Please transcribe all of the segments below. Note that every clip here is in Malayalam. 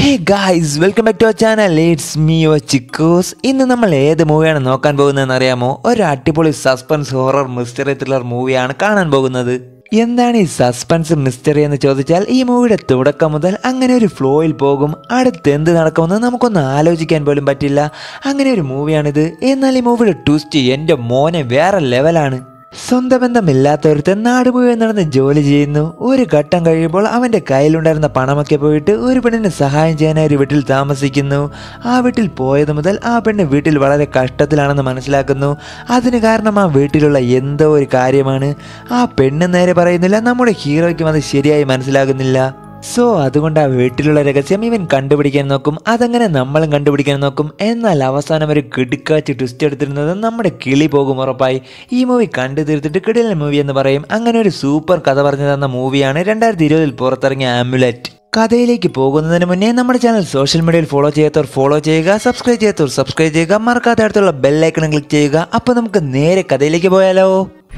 hey guys welcome back to our channel it's me your ചിക്കോസ് ഇന്ന് നമ്മൾ ഏത് മൂവിയാണ് നോക്കാൻ പോകുന്നതെന്ന് അറിയാമോ ഒരു അടിപൊളി സസ്പെൻസ് ഹൊറർ മിസ്റ്ററി ത്രില്ലർ മൂവിയാണ് കാണാൻ പോകുന്നത് എന്താണ് ഈ സസ്പെൻസ് മിസ്റ്ററി എന്ന് ചോദിച്ചാൽ ഈ മൂവിയുടെ തുടക്കം മുതൽ അങ്ങനെ ഒരു ഫ്ലോയിൽ പോകും അടുത്ത് എന്ത് നടക്കുമെന്ന് നമുക്കൊന്ന് ആലോചിക്കാൻ പോലും പറ്റില്ല അങ്ങനെ ഒരു മൂവിയാണിത് എന്നാൽ ഈ മൂവിയുടെ ട്വിസ്റ്റ് എൻ്റെ മോനെ വേറെ ലെവലാണ് സ്വന്തം ബന്ധമില്ലാത്തവരുത്തൻ നാട് മുഴുവൻ നടന്ന് ജോലി ചെയ്യുന്നു ഒരു ഘട്ടം കഴിയുമ്പോൾ അവൻ്റെ കയ്യിലുണ്ടായിരുന്ന പണമൊക്കെ പോയിട്ട് ഒരു പെണ്ണിന് സഹായം ചെയ്യാനായി ഒരു വീട്ടിൽ താമസിക്കുന്നു ആ വീട്ടിൽ പോയത് മുതൽ ആ പെണ്ണ് വീട്ടിൽ വളരെ കഷ്ടത്തിലാണെന്ന് മനസ്സിലാക്കുന്നു അതിന് കാരണം ആ വീട്ടിലുള്ള എന്തോ ഒരു കാര്യമാണ് ആ പെണ്ണ് നേരെ പറയുന്നില്ല നമ്മുടെ ഹീറോയ്ക്കും അത് ശരിയായി മനസ്സിലാകുന്നില്ല സോ അതുകൊണ്ട് ആ വീട്ടിലുള്ള രഹസ്യം ഇവൻ കണ്ടുപിടിക്കാൻ നോക്കും അതങ്ങനെ നമ്മളും കണ്ടുപിടിക്കാൻ നോക്കും എന്നാൽ അവസാനം ഒരു കിടുക്കാച്ച് ട്വിസ്റ്റ് എടുത്തിരുന്നത് നമ്മുടെ കിളി പോകും ഉറപ്പായി ഈ മൂവി കണ്ടു തീർത്തിട്ട് കിടിലൻ മൂവി എന്ന് പറയും അങ്ങനെ ഒരു സൂപ്പർ കഥ പറഞ്ഞു തന്ന മൂവിയാണ് രണ്ടായിരത്തി ഇരുപതിൽ പുറത്തിറങ്ങിയ ആംബുലറ്റ് കഥയിലേക്ക് പോകുന്നതിന് മുന്നേ നമ്മുടെ ചാനൽ സോഷ്യൽ മീഡിയയിൽ ഫോളോ ചെയ്യാത്തവർ ഫോളോ ചെയ്യുക സബ്സ്ക്രൈബ് ചെയ്യാത്തവർ സബ്സ്ക്രൈബ് ചെയ്യുക മറക്കാത്ത അടുത്തുള്ള ബെല്ലൈക്കണം ക്ലിക്ക് ചെയ്യുക അപ്പോൾ നമുക്ക് നേരെ കഥയിലേക്ക് പോയാലോ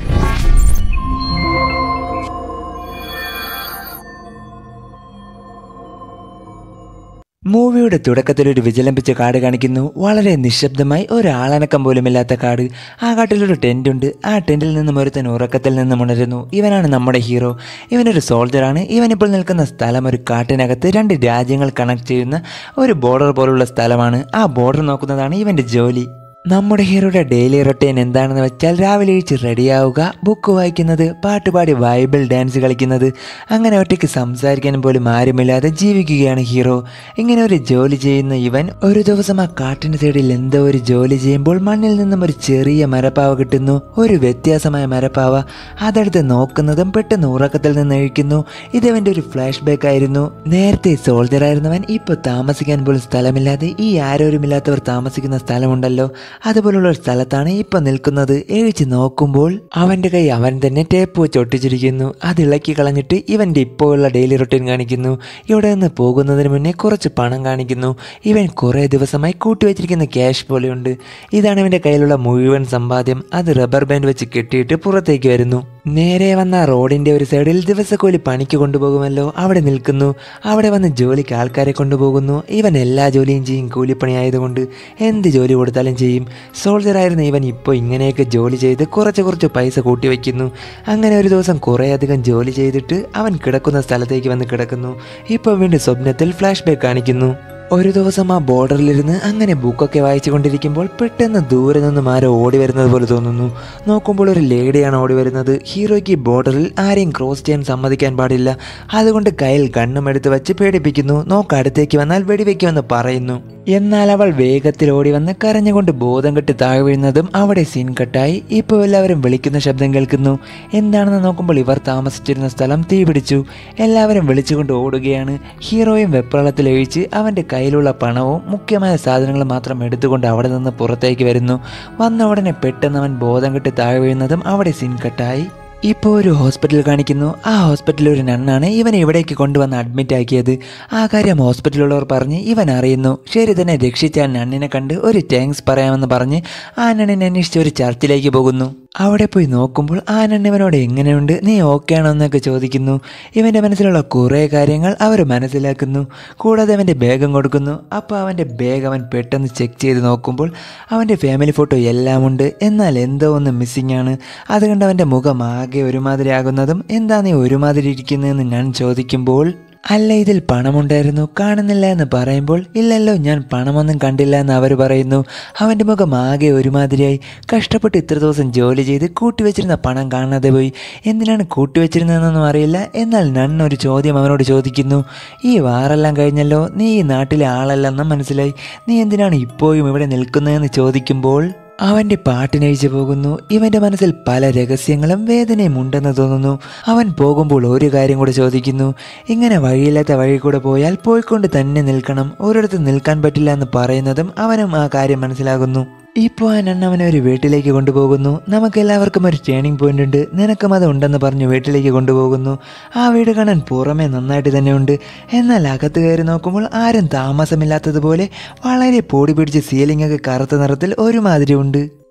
മൂവിയുടെ തുടക്കത്തിൽ ഒരു വിജലംബിച്ച കാട് കാണിക്കുന്നു വളരെ നിശബ്ദമായി ഒരാളനക്കം പോലുമില്ലാത്ത കാട് ആ കാട്ടിലൊരു ടെൻ്റ് ഉണ്ട് ആ ടെൻറ്റിൽ നിന്നും ഒരുത്തൻ ഉറക്കത്തിൽ നിന്നും ഉണരുന്നു ഇവനാണ് നമ്മുടെ ഹീറോ ഇവനൊരു സോൾജറാണ് ഇവനിപ്പോൾ നിൽക്കുന്ന സ്ഥലം ഒരു കാട്ടിനകത്ത് രണ്ട് രാജ്യങ്ങൾ കണക്ട് ചെയ്യുന്ന ഒരു ബോർഡർ പോലുള്ള സ്ഥലമാണ് ആ ബോർഡർ നോക്കുന്നതാണ് ഇവൻ്റെ ജോലി നമ്മുടെ ഹീറോയുടെ ഡെയിലി റൊട്ടീൻ എന്താണെന്ന് വെച്ചാൽ രാവിലെ എഴുച്ച് റെഡിയാവുക ബുക്ക് വായിക്കുന്നത് പാട്ടുപാടി ബൈബിൾ ഡാൻസ് കളിക്കുന്നത് അങ്ങനെ ഒറ്റയ്ക്ക് സംസാരിക്കാനും പോലും ആരുമില്ലാതെ ജീവിക്കുകയാണ് ഹീറോ ഇങ്ങനെ ഒരു ജോലി ചെയ്യുന്ന ഇവൻ ഒരു ദിവസം ആ കാട്ടിന് സൈഡിൽ എന്തോ ഒരു ജോലി ചെയ്യുമ്പോൾ മണ്ണിൽ നിന്നും ഒരു ചെറിയ മരപ്പാവ കിട്ടുന്നു ഒരു വ്യത്യാസമായ മരപ്പാവ അതെടുത്ത് നോക്കുന്നതും പെട്ടെന്ന് ഉറക്കത്തിൽ നിന്ന് എഴുക്കുന്നു ഇതവൻ്റെ ഒരു ഫ്ലാഷ് ബാക്ക് ആയിരുന്നു നേരത്തെ സോൾജർ ആയിരുന്നവൻ ഇപ്പോൾ താമസിക്കാൻ പോലും സ്ഥലമില്ലാതെ ഈ ആരോരുമില്ലാത്തവർ താമസിക്കുന്ന സ്ഥലമുണ്ടല്ലോ അതുപോലുള്ള ഒരു സ്ഥലത്താണ് ഇപ്പൊ നിൽക്കുന്നത് എഴിച്ച് നോക്കുമ്പോൾ അവന്റെ കൈ അവൻ തന്നെ ടേപ്പ് വെച്ച് ഒട്ടിച്ചിരിക്കുന്നു അത് ഇളക്കി കളഞ്ഞിട്ട് ഇവന്റെ ഇപ്പോഴുള്ള ഡെയിലി റൊട്ടീൻ കാണിക്കുന്നു ഇവിടെ നിന്ന് പോകുന്നതിന് മുന്നേ കുറച്ച് പണം കാണിക്കുന്നു ഇവൻ കുറേ ദിവസമായി കൂട്ടിവെച്ചിരിക്കുന്ന ക്യാഷ് പോലെയുണ്ട് ഇതാണ് ഇവന്റെ കയ്യിലുള്ള മുഴുവൻ സമ്പാദ്യം അത് റബ്ബർ ബാൻഡ് വെച്ച് കെട്ടിയിട്ട് പുറത്തേക്ക് വരുന്നു നേരെ വന്ന ആ റോഡിന്റെ ഒരു സൈഡിൽ ദിവസക്കൂലി പണിക്ക് കൊണ്ടുപോകുമല്ലോ അവിടെ നിൽക്കുന്നു അവിടെ വന്ന് ജോലിക്ക് ആൾക്കാരെ കൊണ്ടുപോകുന്നു ഇവൻ എല്ലാ ജോലിയും ചെയ്യും കൂലിപ്പണി ആയതുകൊണ്ട് എന്ത് ജോലി കൊടുത്താലും ചെയ്യും സോൾജർ ആയിരുന്ന ഇവൻ ഇപ്പോൾ ഇങ്ങനെയൊക്കെ ജോലി ചെയ്ത് കുറച്ച് കുറച്ച് പൈസ കൂട്ടി വയ്ക്കുന്നു അങ്ങനെ ഒരു ദിവസം കുറേയധികം ജോലി ചെയ്തിട്ട് അവൻ കിടക്കുന്ന സ്ഥലത്തേക്ക് വന്ന് കിടക്കുന്നു ഇപ്പോൾ വീണ്ടും സ്വപ്നത്തിൽ ഫ്ലാഷ് ബാക്ക് കാണിക്കുന്നു ഒരു ദിവസം ആ ബോർഡറിലിരുന്ന് അങ്ങനെ ബുക്കൊക്കെ വായിച്ചു കൊണ്ടിരിക്കുമ്പോൾ പെട്ടെന്ന് ദൂരെ നിന്നും ആരോ ഓടി വരുന്നത് പോലെ തോന്നുന്നു നോക്കുമ്പോൾ ഒരു ലേഡിയാണ് ഓടി വരുന്നത് ഹീറോയ്ക്ക് ഈ ബോർഡറിൽ ആരെയും ക്രോസ് ചെയ്യാൻ സമ്മതിക്കാൻ പാടില്ല അതുകൊണ്ട് കയ്യിൽ ഗണ്ണും എടുത്ത് വെച്ച് പേടിപ്പിക്കുന്നു നോക്ക് അടുത്തേക്ക് വന്നാൽ വെടിവെക്കുമെന്ന് പറയുന്നു എന്നാൽ അവൾ വേഗത്തിൽ ഓടി വന്ന് കരഞ്ഞുകൊണ്ട് ബോധം കെട്ട് താഴെ വീഴുന്നതും അവിടെ സീൻ കട്ടായി ഇപ്പോൾ എല്ലാവരും വിളിക്കുന്ന ശബ്ദം കേൾക്കുന്നു എന്താണെന്ന് നോക്കുമ്പോൾ ഇവർ താമസിച്ചിരുന്ന സ്ഥലം തീപിടിച്ചു എല്ലാവരും വിളിച്ചുകൊണ്ട് ഓടുകയാണ് ഹീറോയും വെപ്രളത്തിൽ ഒഴിച്ച് അവൻ്റെ കയ്യിലുള്ള പണവും മുഖ്യമായ സാധനങ്ങളും മാത്രം എടുത്തുകൊണ്ട് അവിടെ നിന്ന് പുറത്തേക്ക് വരുന്നു വന്ന ഉടനെ പെട്ടെന്ന് അവൻ ബോധം കെട്ട് താഴെ വീഴുന്നതും അവിടെ സീൻ കട്ടായി ഇപ്പോൾ ഒരു ഹോസ്പിറ്റൽ കാണിക്കുന്നു ആ ഹോസ്പിറ്റലിൽ ഒരു നണ്ണാണ് ഇവനെ ഇവിടേക്ക് കൊണ്ടുവന്ന് അഡ്മിറ്റ് ആക്കിയത് ആ കാര്യം ഹോസ്പിറ്റലുള്ളവർ പറഞ്ഞ് ഇവൻ അറിയുന്നു ശരി തന്നെ രക്ഷിച്ച ആ നണ്ണിനെ കണ്ട് ഒരു താങ്ക്സ് പറയാമെന്ന് പറഞ്ഞ് ആ നണ്ണിനെ അന്വേഷിച്ച് ഒരു ചർച്ചിലേക്ക് പോകുന്നു അവിടെ പോയി നോക്കുമ്പോൾ ആ നണ്ണിവനോട് എങ്ങനെയുണ്ട് നീ ഓക്കെ ആണോ എന്നൊക്കെ ചോദിക്കുന്നു ഇവൻ്റെ മനസ്സിലുള്ള കുറേ കാര്യങ്ങൾ അവർ മനസ്സിലാക്കുന്നു കൂടാതെ അവൻ്റെ ബാഗും കൊടുക്കുന്നു അപ്പോൾ അവൻ്റെ ബാഗ് അവൻ പെട്ടെന്ന് ചെക്ക് ചെയ്ത് നോക്കുമ്പോൾ അവൻ്റെ ഫാമിലി ഫോട്ടോ എല്ലാം ഉണ്ട് എന്നാൽ എന്തോ ഒന്ന് മിസ്സിംഗ് ആണ് അതുകൊണ്ട് അവൻ്റെ മുഖം ആകെ ഒരുമാതിരി ആകുന്നതും എന്താ നീ ഒരുമാതിരി ഇരിക്കുന്നതെന്ന് ഞാൻ ചോദിക്കുമ്പോൾ അല്ല ഇതിൽ പണമുണ്ടായിരുന്നു കാണുന്നില്ല എന്ന് പറയുമ്പോൾ ഇല്ലല്ലോ ഞാൻ പണമൊന്നും കണ്ടില്ല എന്ന് അവർ പറയുന്നു അവൻ്റെ മുഖം ആകെ ഒരുമാതിരിയായി കഷ്ടപ്പെട്ട് ഇത്ര ദിവസം ജോലി ചെയ്ത് കൂട്ടിവെച്ചിരുന്ന പണം കാണാതെ പോയി എന്തിനാണ് കൂട്ടിവെച്ചിരുന്നതെന്നൊന്നും അറിയില്ല എന്നാൽ നൺ ഒരു ചോദ്യം അവനോട് ചോദിക്കുന്നു ഈ വാറെല്ലാം കഴിഞ്ഞല്ലോ നീ ഈ നാട്ടിലെ ആളല്ലെന്നും മനസ്സിലായി നീ എന്തിനാണ് ഇപ്പോഴും ഇവിടെ നിൽക്കുന്നതെന്ന് ചോദിക്കുമ്പോൾ അവൻ്റെ പാട്ടിനയിച്ചു പോകുന്നു ഇവൻ്റെ മനസ്സിൽ പല രഹസ്യങ്ങളും വേദനയും ഉണ്ടെന്ന് തോന്നുന്നു അവൻ പോകുമ്പോൾ ഒരു കാര്യം കൂടെ ചോദിക്കുന്നു ഇങ്ങനെ വഴിയില്ലാത്ത വഴി കൂടെ പോയാൽ പോയിക്കൊണ്ട് തന്നെ നിൽക്കണം ഒരിടത്ത് നിൽക്കാൻ പറ്റില്ല എന്ന് പറയുന്നതും അവനും ആ കാര്യം മനസ്സിലാകുന്നു ഇപ്പോൾ ആ നണ്ണവനെ ഒരു വീട്ടിലേക്ക് കൊണ്ടുപോകുന്നു നമുക്കെല്ലാവർക്കും ഒരു ടേണിംഗ് പോയിന്റ് ഉണ്ട് നിനക്കും അത് ഉണ്ടെന്ന് പറഞ്ഞ് വീട്ടിലേക്ക് കൊണ്ടുപോകുന്നു ആ വീട് കാണാൻ പുറമേ നന്നായിട്ട് തന്നെ ഉണ്ട് എന്നാൽ അകത്ത് കയറി നോക്കുമ്പോൾ ആരും താമസമില്ലാത്തതുപോലെ വളരെ പൊടി പിടിച്ച് സീലിംഗ് ഒക്കെ കറുത്ത നിറത്തിൽ ഒരുമാതിരി ഉണ്ട്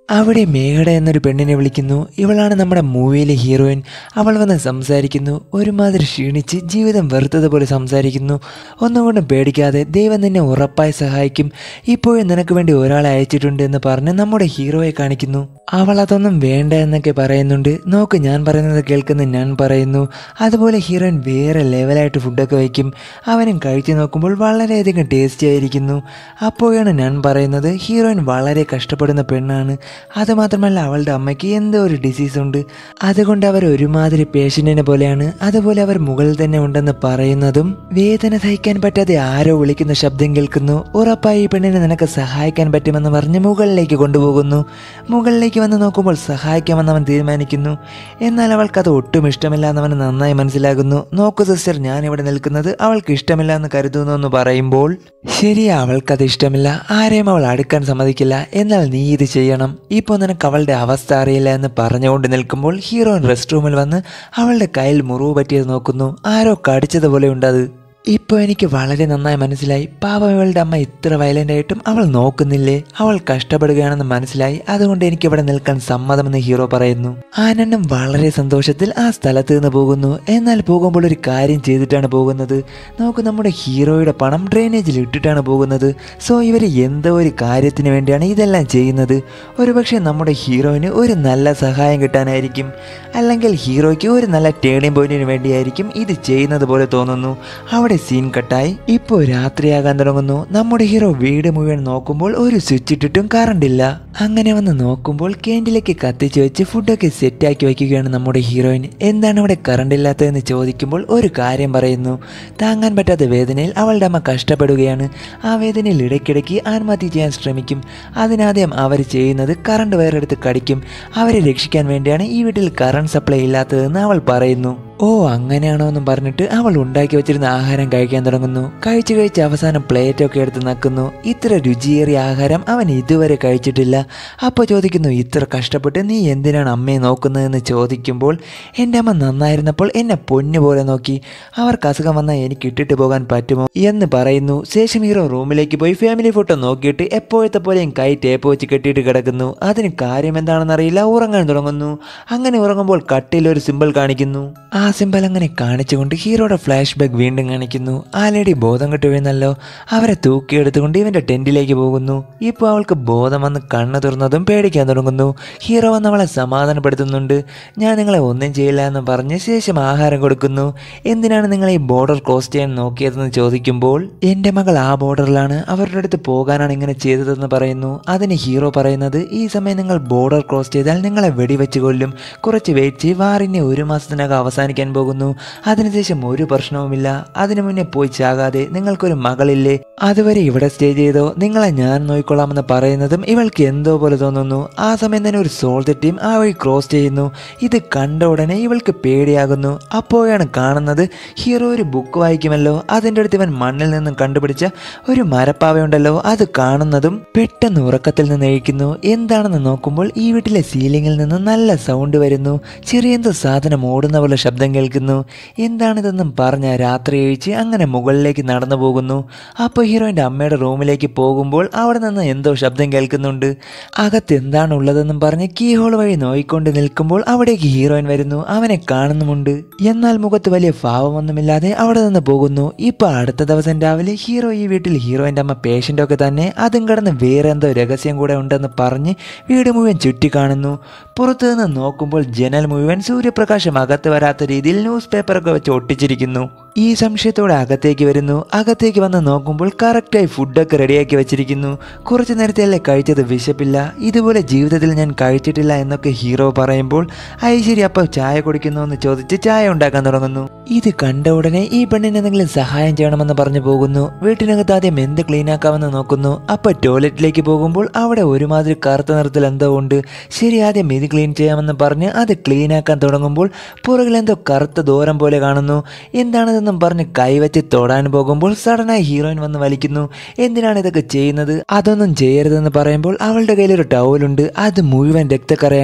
അവിടെ മേഘട എന്നൊരു പെണ്ണിനെ വിളിക്കുന്നു ഇവളാണ് നമ്മുടെ മൂവിയിലെ ഹീറോയിൻ അവൾ വന്ന് സംസാരിക്കുന്നു ഒരുമാതിരി ക്ഷീണിച്ച് ജീവിതം വെറുത്തതുപോലെ സംസാരിക്കുന്നു ഒന്നുകൊണ്ടും പേടിക്കാതെ ദൈവം നിന്നെ ഉറപ്പായി സഹായിക്കും ഇപ്പോഴും നിനക്ക് വേണ്ടി ഒരാളെ അയച്ചിട്ടുണ്ട് എന്ന് പറഞ്ഞ് നമ്മുടെ ഹീറോയെ കാണിക്കുന്നു അവൾ അതൊന്നും വേണ്ട എന്നൊക്കെ പറയുന്നുണ്ട് നോക്ക് ഞാൻ പറയുന്നത് കേൾക്കുന്ന ഞാൻ പറയുന്നു അതുപോലെ ഹീറോയിൻ വേറെ ലെവലായിട്ട് ഫുഡൊക്കെ വയ്ക്കും അവനും കഴിച്ചു നോക്കുമ്പോൾ വളരെയധികം ടേസ്റ്റി ആയിരിക്കുന്നു അപ്പോഴാണ് ഞാൻ പറയുന്നത് ഹീറോയിൻ വളരെ കഷ്ടപ്പെടുന്ന പെണ്ണാണ് അതുമാത്രമല്ല അവളുടെ അമ്മയ്ക്ക് എന്തോ ഒരു ഡിസീസ് ഉണ്ട് അതുകൊണ്ട് അവർ ഒരുമാതിരി പേഷ്യൻറ്റിനെ പോലെയാണ് അതുപോലെ അവർ മുകളിൽ തന്നെ ഉണ്ടെന്ന് പറയുന്നതും വേദന സഹിക്കാൻ പറ്റാതെ ആരോ വിളിക്കുന്ന ശബ്ദം കേൾക്കുന്നു ഉറപ്പായി ഈ പെണ്ണിനെ നിനക്ക് സഹായിക്കാൻ പറ്റുമെന്ന് പറഞ്ഞ് മുകളിലേക്ക് കൊണ്ടുപോകുന്നു മുകളിലേക്ക് വന്ന് നോക്കുമ്പോൾ സഹായിക്കാമെന്ന് അവൻ തീരുമാനിക്കുന്നു എന്നാൽ അവൾക്ക് അത് ഒട്ടും ഇഷ്ടമില്ല എന്നവന് നന്നായി മനസ്സിലാകുന്നു നോക്കൂ സിസ്റ്റർ ഞാൻ ഇവിടെ നിൽക്കുന്നത് അവൾക്ക് ഇഷ്ടമില്ല എന്ന് കരുതുന്നു എന്ന് പറയുമ്പോൾ ശരിയാ അവൾക്കത് ഇഷ്ടമില്ല ആരെയും അവൾ അടുക്കാൻ സമ്മതിക്കില്ല എന്നാൽ നീ ഇത് ചെയ്യണം ഇപ്പോൾ നിനക്ക് അവളുടെ അവസ്ഥ അറിയില്ല എന്ന് പറഞ്ഞുകൊണ്ട് നിൽക്കുമ്പോൾ ഹീറോയിൻ റെസ്റ്റ് റൂമിൽ വന്ന് അവളുടെ കയ്യിൽ മുറിവ് പറ്റിയത് നോക്കുന്നു ആരോ കടിച്ചതുപോലെ ഉണ്ട് അത് ഇപ്പോൾ എനിക്ക് വളരെ നന്നായി മനസ്സിലായി പാവം ഇവളുടെ അമ്മ ഇത്ര വയലൻ്റ് ആയിട്ടും അവൾ നോക്കുന്നില്ലേ അവൾ കഷ്ടപ്പെടുകയാണെന്ന് മനസ്സിലായി അതുകൊണ്ട് എനിക്ക് ഇവിടെ നിൽക്കാൻ സമ്മതമെന്ന് ഹീറോ പറയുന്നു ആനന്ദം വളരെ സന്തോഷത്തിൽ ആ സ്ഥലത്ത് നിന്ന് പോകുന്നു എന്നാൽ പോകുമ്പോൾ ഒരു കാര്യം ചെയ്തിട്ടാണ് പോകുന്നത് നമുക്ക് നമ്മുടെ ഹീറോയുടെ പണം ഡ്രെയിനേജിൽ ഇട്ടിട്ടാണ് പോകുന്നത് സോ ഇവർ എന്തോ ഒരു കാര്യത്തിന് വേണ്ടിയാണ് ഇതെല്ലാം ചെയ്യുന്നത് ഒരുപക്ഷെ നമ്മുടെ ഹീറോയിന് ഒരു നല്ല സഹായം കിട്ടാനായിരിക്കും അല്ലെങ്കിൽ ഹീറോയ്ക്ക് ഒരു നല്ല ടേണിംഗ് പോയിന്റിന് വേണ്ടിയായിരിക്കും ഇത് ചെയ്യുന്നത് പോലെ തോന്നുന്നു അവിടെ സീൻ കട്ടായി ഇപ്പോൾ രാത്രിയാകാൻ തുടങ്ങുന്നു നമ്മുടെ ഹീറോ വീട് മുഴുവൻ നോക്കുമ്പോൾ ഒരു സ്വിച്ച് ഇട്ടിട്ടും കറണ്ട് ഇല്ല അങ്ങനെ വന്ന് നോക്കുമ്പോൾ കേൻഡിലേക്ക് കത്തിച്ച് വെച്ച് ഫുഡൊക്കെ സെറ്റാക്കി വയ്ക്കുകയാണ് നമ്മുടെ ഹീറോയിൻ എന്താണ് ഇവിടെ കറണ്ട് ഇല്ലാത്തതെന്ന് ചോദിക്കുമ്പോൾ ഒരു കാര്യം പറയുന്നു താങ്ങാൻ പറ്റാത്ത വേദനയിൽ അവളുടെ അമ്മ കഷ്ടപ്പെടുകയാണ് ആ വേദനയിൽ ഇടയ്ക്കിടയ്ക്ക് ആത്മഹത്യ ചെയ്യാൻ ശ്രമിക്കും അതിനാദ്യം അവർ ചെയ്യുന്നത് കറണ്ട് വയറെടുത്ത് കടിക്കും അവരെ രക്ഷിക്കാൻ വേണ്ടിയാണ് ഈ വീട്ടിൽ കറണ്ട് സപ്ലൈ ഇല്ലാത്തതെന്ന് അവൾ പറയുന്നു ഓ അങ്ങനെയാണോ എന്നും പറഞ്ഞിട്ട് അവൾ ഉണ്ടാക്കി വെച്ചിരുന്ന ആഹാരം കഴിക്കാൻ തുടങ്ങുന്നു കഴിച്ച് കഴിച്ച് അവസാനം പ്ലേറ്റൊക്കെ എടുത്ത് നക്കുന്നു ഇത്ര രുചിയേറിയ ആഹാരം അവൻ ഇതുവരെ കഴിച്ചിട്ടില്ല അപ്പോൾ ചോദിക്കുന്നു ഇത്ര കഷ്ടപ്പെട്ട് നീ എന്തിനാണ് അമ്മയെ നോക്കുന്നതെന്ന് ചോദിക്കുമ്പോൾ എൻ്റെ അമ്മ നന്നായിരുന്നപ്പോൾ എന്നെ പൊന്നു പോലെ നോക്കി അവർക്ക് അസുഖം വന്നാൽ എനിക്ക് ഇട്ടിട്ട് പോകാൻ പറ്റുമോ എന്ന് പറയുന്നു ശേഷം ഹീറോ റൂമിലേക്ക് പോയി ഫാമിലി ഫോട്ടോ നോക്കിയിട്ട് എപ്പോഴത്തെ പോലെയും കൈ ടേപ്പ് വെച്ച് കെട്ടിയിട്ട് കിടക്കുന്നു അതിന് കാര്യം എന്താണെന്നറിയില്ല ഉറങ്ങാൻ തുടങ്ങുന്നു അങ്ങനെ ഉറങ്ങുമ്പോൾ കട്ടിൽ ഒരു സിമ്പിൾ കാണിക്കുന്നു ആ സിമ്പിൾ അങ്ങനെ കാണിച്ചുകൊണ്ട് ഹീറോയുടെ ഫ്ലാഷ് ബാക്ക് വീണ്ടും കാണിക്കുന്നു ആ ലേഡി ബോധം കെട്ട് വീഴുന്നല്ലോ അവരെ തൂക്കിയെടുത്തുകൊണ്ട് ഇവന്റെ ടെന്റിലേക്ക് പോകുന്നു ഇപ്പോൾ അവൾക്ക് ബോധം വന്ന് കണ്ണു തുറന്നതും പേടിക്കാൻ തുടങ്ങുന്നു ഹീറോ വന്ന് അവളെ സമാധാനപ്പെടുത്തുന്നുണ്ട് ഞാൻ നിങ്ങളെ ഒന്നും ചെയ്യില്ല എന്ന് പറഞ്ഞ് ശേഷം ആഹാരം കൊടുക്കുന്നു എന്തിനാണ് നിങ്ങൾ ഈ ബോർഡർ ക്രോസ് ചെയ്യാൻ നോക്കിയതെന്ന് ചോദിക്കുമ്പോൾ എൻ്റെ മകൾ ആ ബോർഡറിലാണ് അവരുടെ അടുത്ത് പോകാനാണ് ഇങ്ങനെ ചെയ്തതെന്ന് പറയുന്നു അതിന് ഹീറോ പറയുന്നത് ഈ സമയം നിങ്ങൾ ബോർഡർ ക്രോസ് ചെയ്താൽ നിങ്ങളെ വെടിവെച്ച് കൊല്ലും കുറച്ച് വെയിറ്റ് ചെയ്ത് വാറിനെ ഒരു മാസത്തിനകം അവസാനിക്കാൻ പോകുന്നു അതിനുശേഷം ഒരു പ്രശ്നവുമില്ല അതിനു മുന്നേ പോയി ചാകാതെ നിങ്ങൾക്കൊരു മകളില്ലേ അതുവരെ ഇവിടെ സ്റ്റേ ചെയ്തോ നിങ്ങളെ ഞാൻ നോക്കിക്കൊള്ളാമെന്ന് പറയുന്നതും ഇവൾക്ക് എന്തോ പോലെ തോന്നുന്നു ആ സമയം തന്നെ ഒരു സോൾജർ ടീം ആ വഴി ക്രോസ് ചെയ്യുന്നു ഇത് കണ്ട ഉടനെ ഇവൾക്ക് പേടിയാകുന്നു അപ്പോഴാണ് കാണുന്നത് ഹീറോ ഒരു ബുക്ക് വായിക്കുമല്ലോ അതിൻ്റെ അടുത്ത് ഇവൻ മണ്ണിൽ നിന്നും കണ്ടുപിടിച്ച ഒരു മരപ്പാവയുണ്ടല്ലോ അത് കാണുന്നതും പെട്ടെന്ന് ഉറക്കത്തിൽ നിന്ന് എഴുക്കുന്നു എന്താണെന്ന് നോക്കുമ്പോൾ ഈ വീട്ടിലെ സീലിംഗിൽ നിന്ന് നല്ല സൗണ്ട് വരുന്നു ചെറിയ എന്തോ സാധനം ഓടുന്ന പോലെ ശബ്ദം കേൾക്കുന്നു എന്താണിതെന്നും പറഞ്ഞ രാത്രി കഴിച്ച് അങ്ങനെ മുകളിലേക്ക് നടന്നു പോകുന്നു അപ്പോൾ ഹീറോയിൻ്റെ അമ്മയുടെ റൂമിലേക്ക് പോകുമ്പോൾ അവിടെ നിന്ന് എന്തോ ശബ്ദം കേൾക്കുന്നുണ്ട് അകത്ത് എന്താണ് ഉള്ളതെന്നും പറഞ്ഞ് കീ ഹോൾ വഴി നോയിക്കൊണ്ട് നിൽക്കുമ്പോൾ അവിടേക്ക് ഹീറോയിൻ വരുന്നു അവനെ കാണുന്നുമുണ്ട് എന്നാൽ മുഖത്ത് വലിയ ഭാവമൊന്നുമില്ലാതെ അവിടെ നിന്ന് പോകുന്നു ഇപ്പൊ അടുത്ത ദിവസം രാവിലെ ഹീറോ ഈ വീട്ടിൽ ഹീറോയിൻ്റെ അമ്മ പേഷ്യൻ്റ് ഒക്കെ തന്നെ അതും കടന്ന് വേറെ എന്തോ രഹസ്യം കൂടെ ഉണ്ടെന്ന് പറഞ്ഞ് വീട് മുഴുവൻ ചുറ്റി കാണുന്നു പുറത്തു നിന്ന് നോക്കുമ്പോൾ ജനൽ മുഴുവൻ സൂര്യപ്രകാശം അകത്ത് വരാത്ത രീതിയിൽ ന്യൂസ് പേപ്പറൊക്കെ വെച്ച് ഒട്ടിച്ചിരിക്കുന്നു ഈ സംശയത്തോടെ അകത്തേക്ക് വരുന്നു അകത്തേക്ക് വന്ന് നോക്കുമ്പോൾ കറക്റ്റായി ഫുഡൊക്കെ റെഡിയാക്കി വെച്ചിരിക്കുന്നു കുറച്ചു നേരത്തെയല്ലേ കഴിച്ചത് വിശപ്പില്ല ഇതുപോലെ ജീവിതത്തിൽ ഞാൻ കഴിച്ചിട്ടില്ല എന്നൊക്കെ ഹീറോ പറയുമ്പോൾ ഐശ്വര്യ അപ്പോൾ ചായ കുടിക്കുന്നു എന്ന് ചോദിച്ച് ചായ ഉണ്ടാക്കാൻ തുടങ്ങുന്നു ഇത് കണ്ട ഉടനെ ഈ പെണ്ണിന് എന്തെങ്കിലും സഹായം ചെയ്യണമെന്ന് പറഞ്ഞു പോകുന്നു വീട്ടിനകത്ത് ആദ്യം എന്ത് ക്ലീൻ ആക്കാമെന്ന് നോക്കുന്നു അപ്പോൾ ടോയ്ലറ്റിലേക്ക് പോകുമ്പോൾ അവിടെ ഒരുമാതിരി കറുത്ത നിറത്തിൽ എന്തോ ഉണ്ട് ശരി ആദ്യം ഇത് ക്ലീൻ ചെയ്യാമെന്ന് പറഞ്ഞ് അത് ക്ലീൻ ആക്കാൻ തുടങ്ങുമ്പോൾ പുറകിൽ എന്തോ കറുത്ത ദൂരം പോലെ കാണുന്നു എന്താണിതെന്നും പറഞ്ഞ് കൈവച്ച് തൊടാൻ പോകുമ്പോൾ സഡനായി ഹീറോയിൻ വന്ന് വലിക്കുന്നു എന്തിനാണ് ഇതൊക്കെ ചെയ്യുന്നത് അതൊന്നും ചെയ്യരുതെന്ന് പറയുമ്പോൾ അവളുടെ കയ്യിൽ ഒരു ടവലുണ്ട് അത് മുഴുവൻ രക്തക്കറയാണ്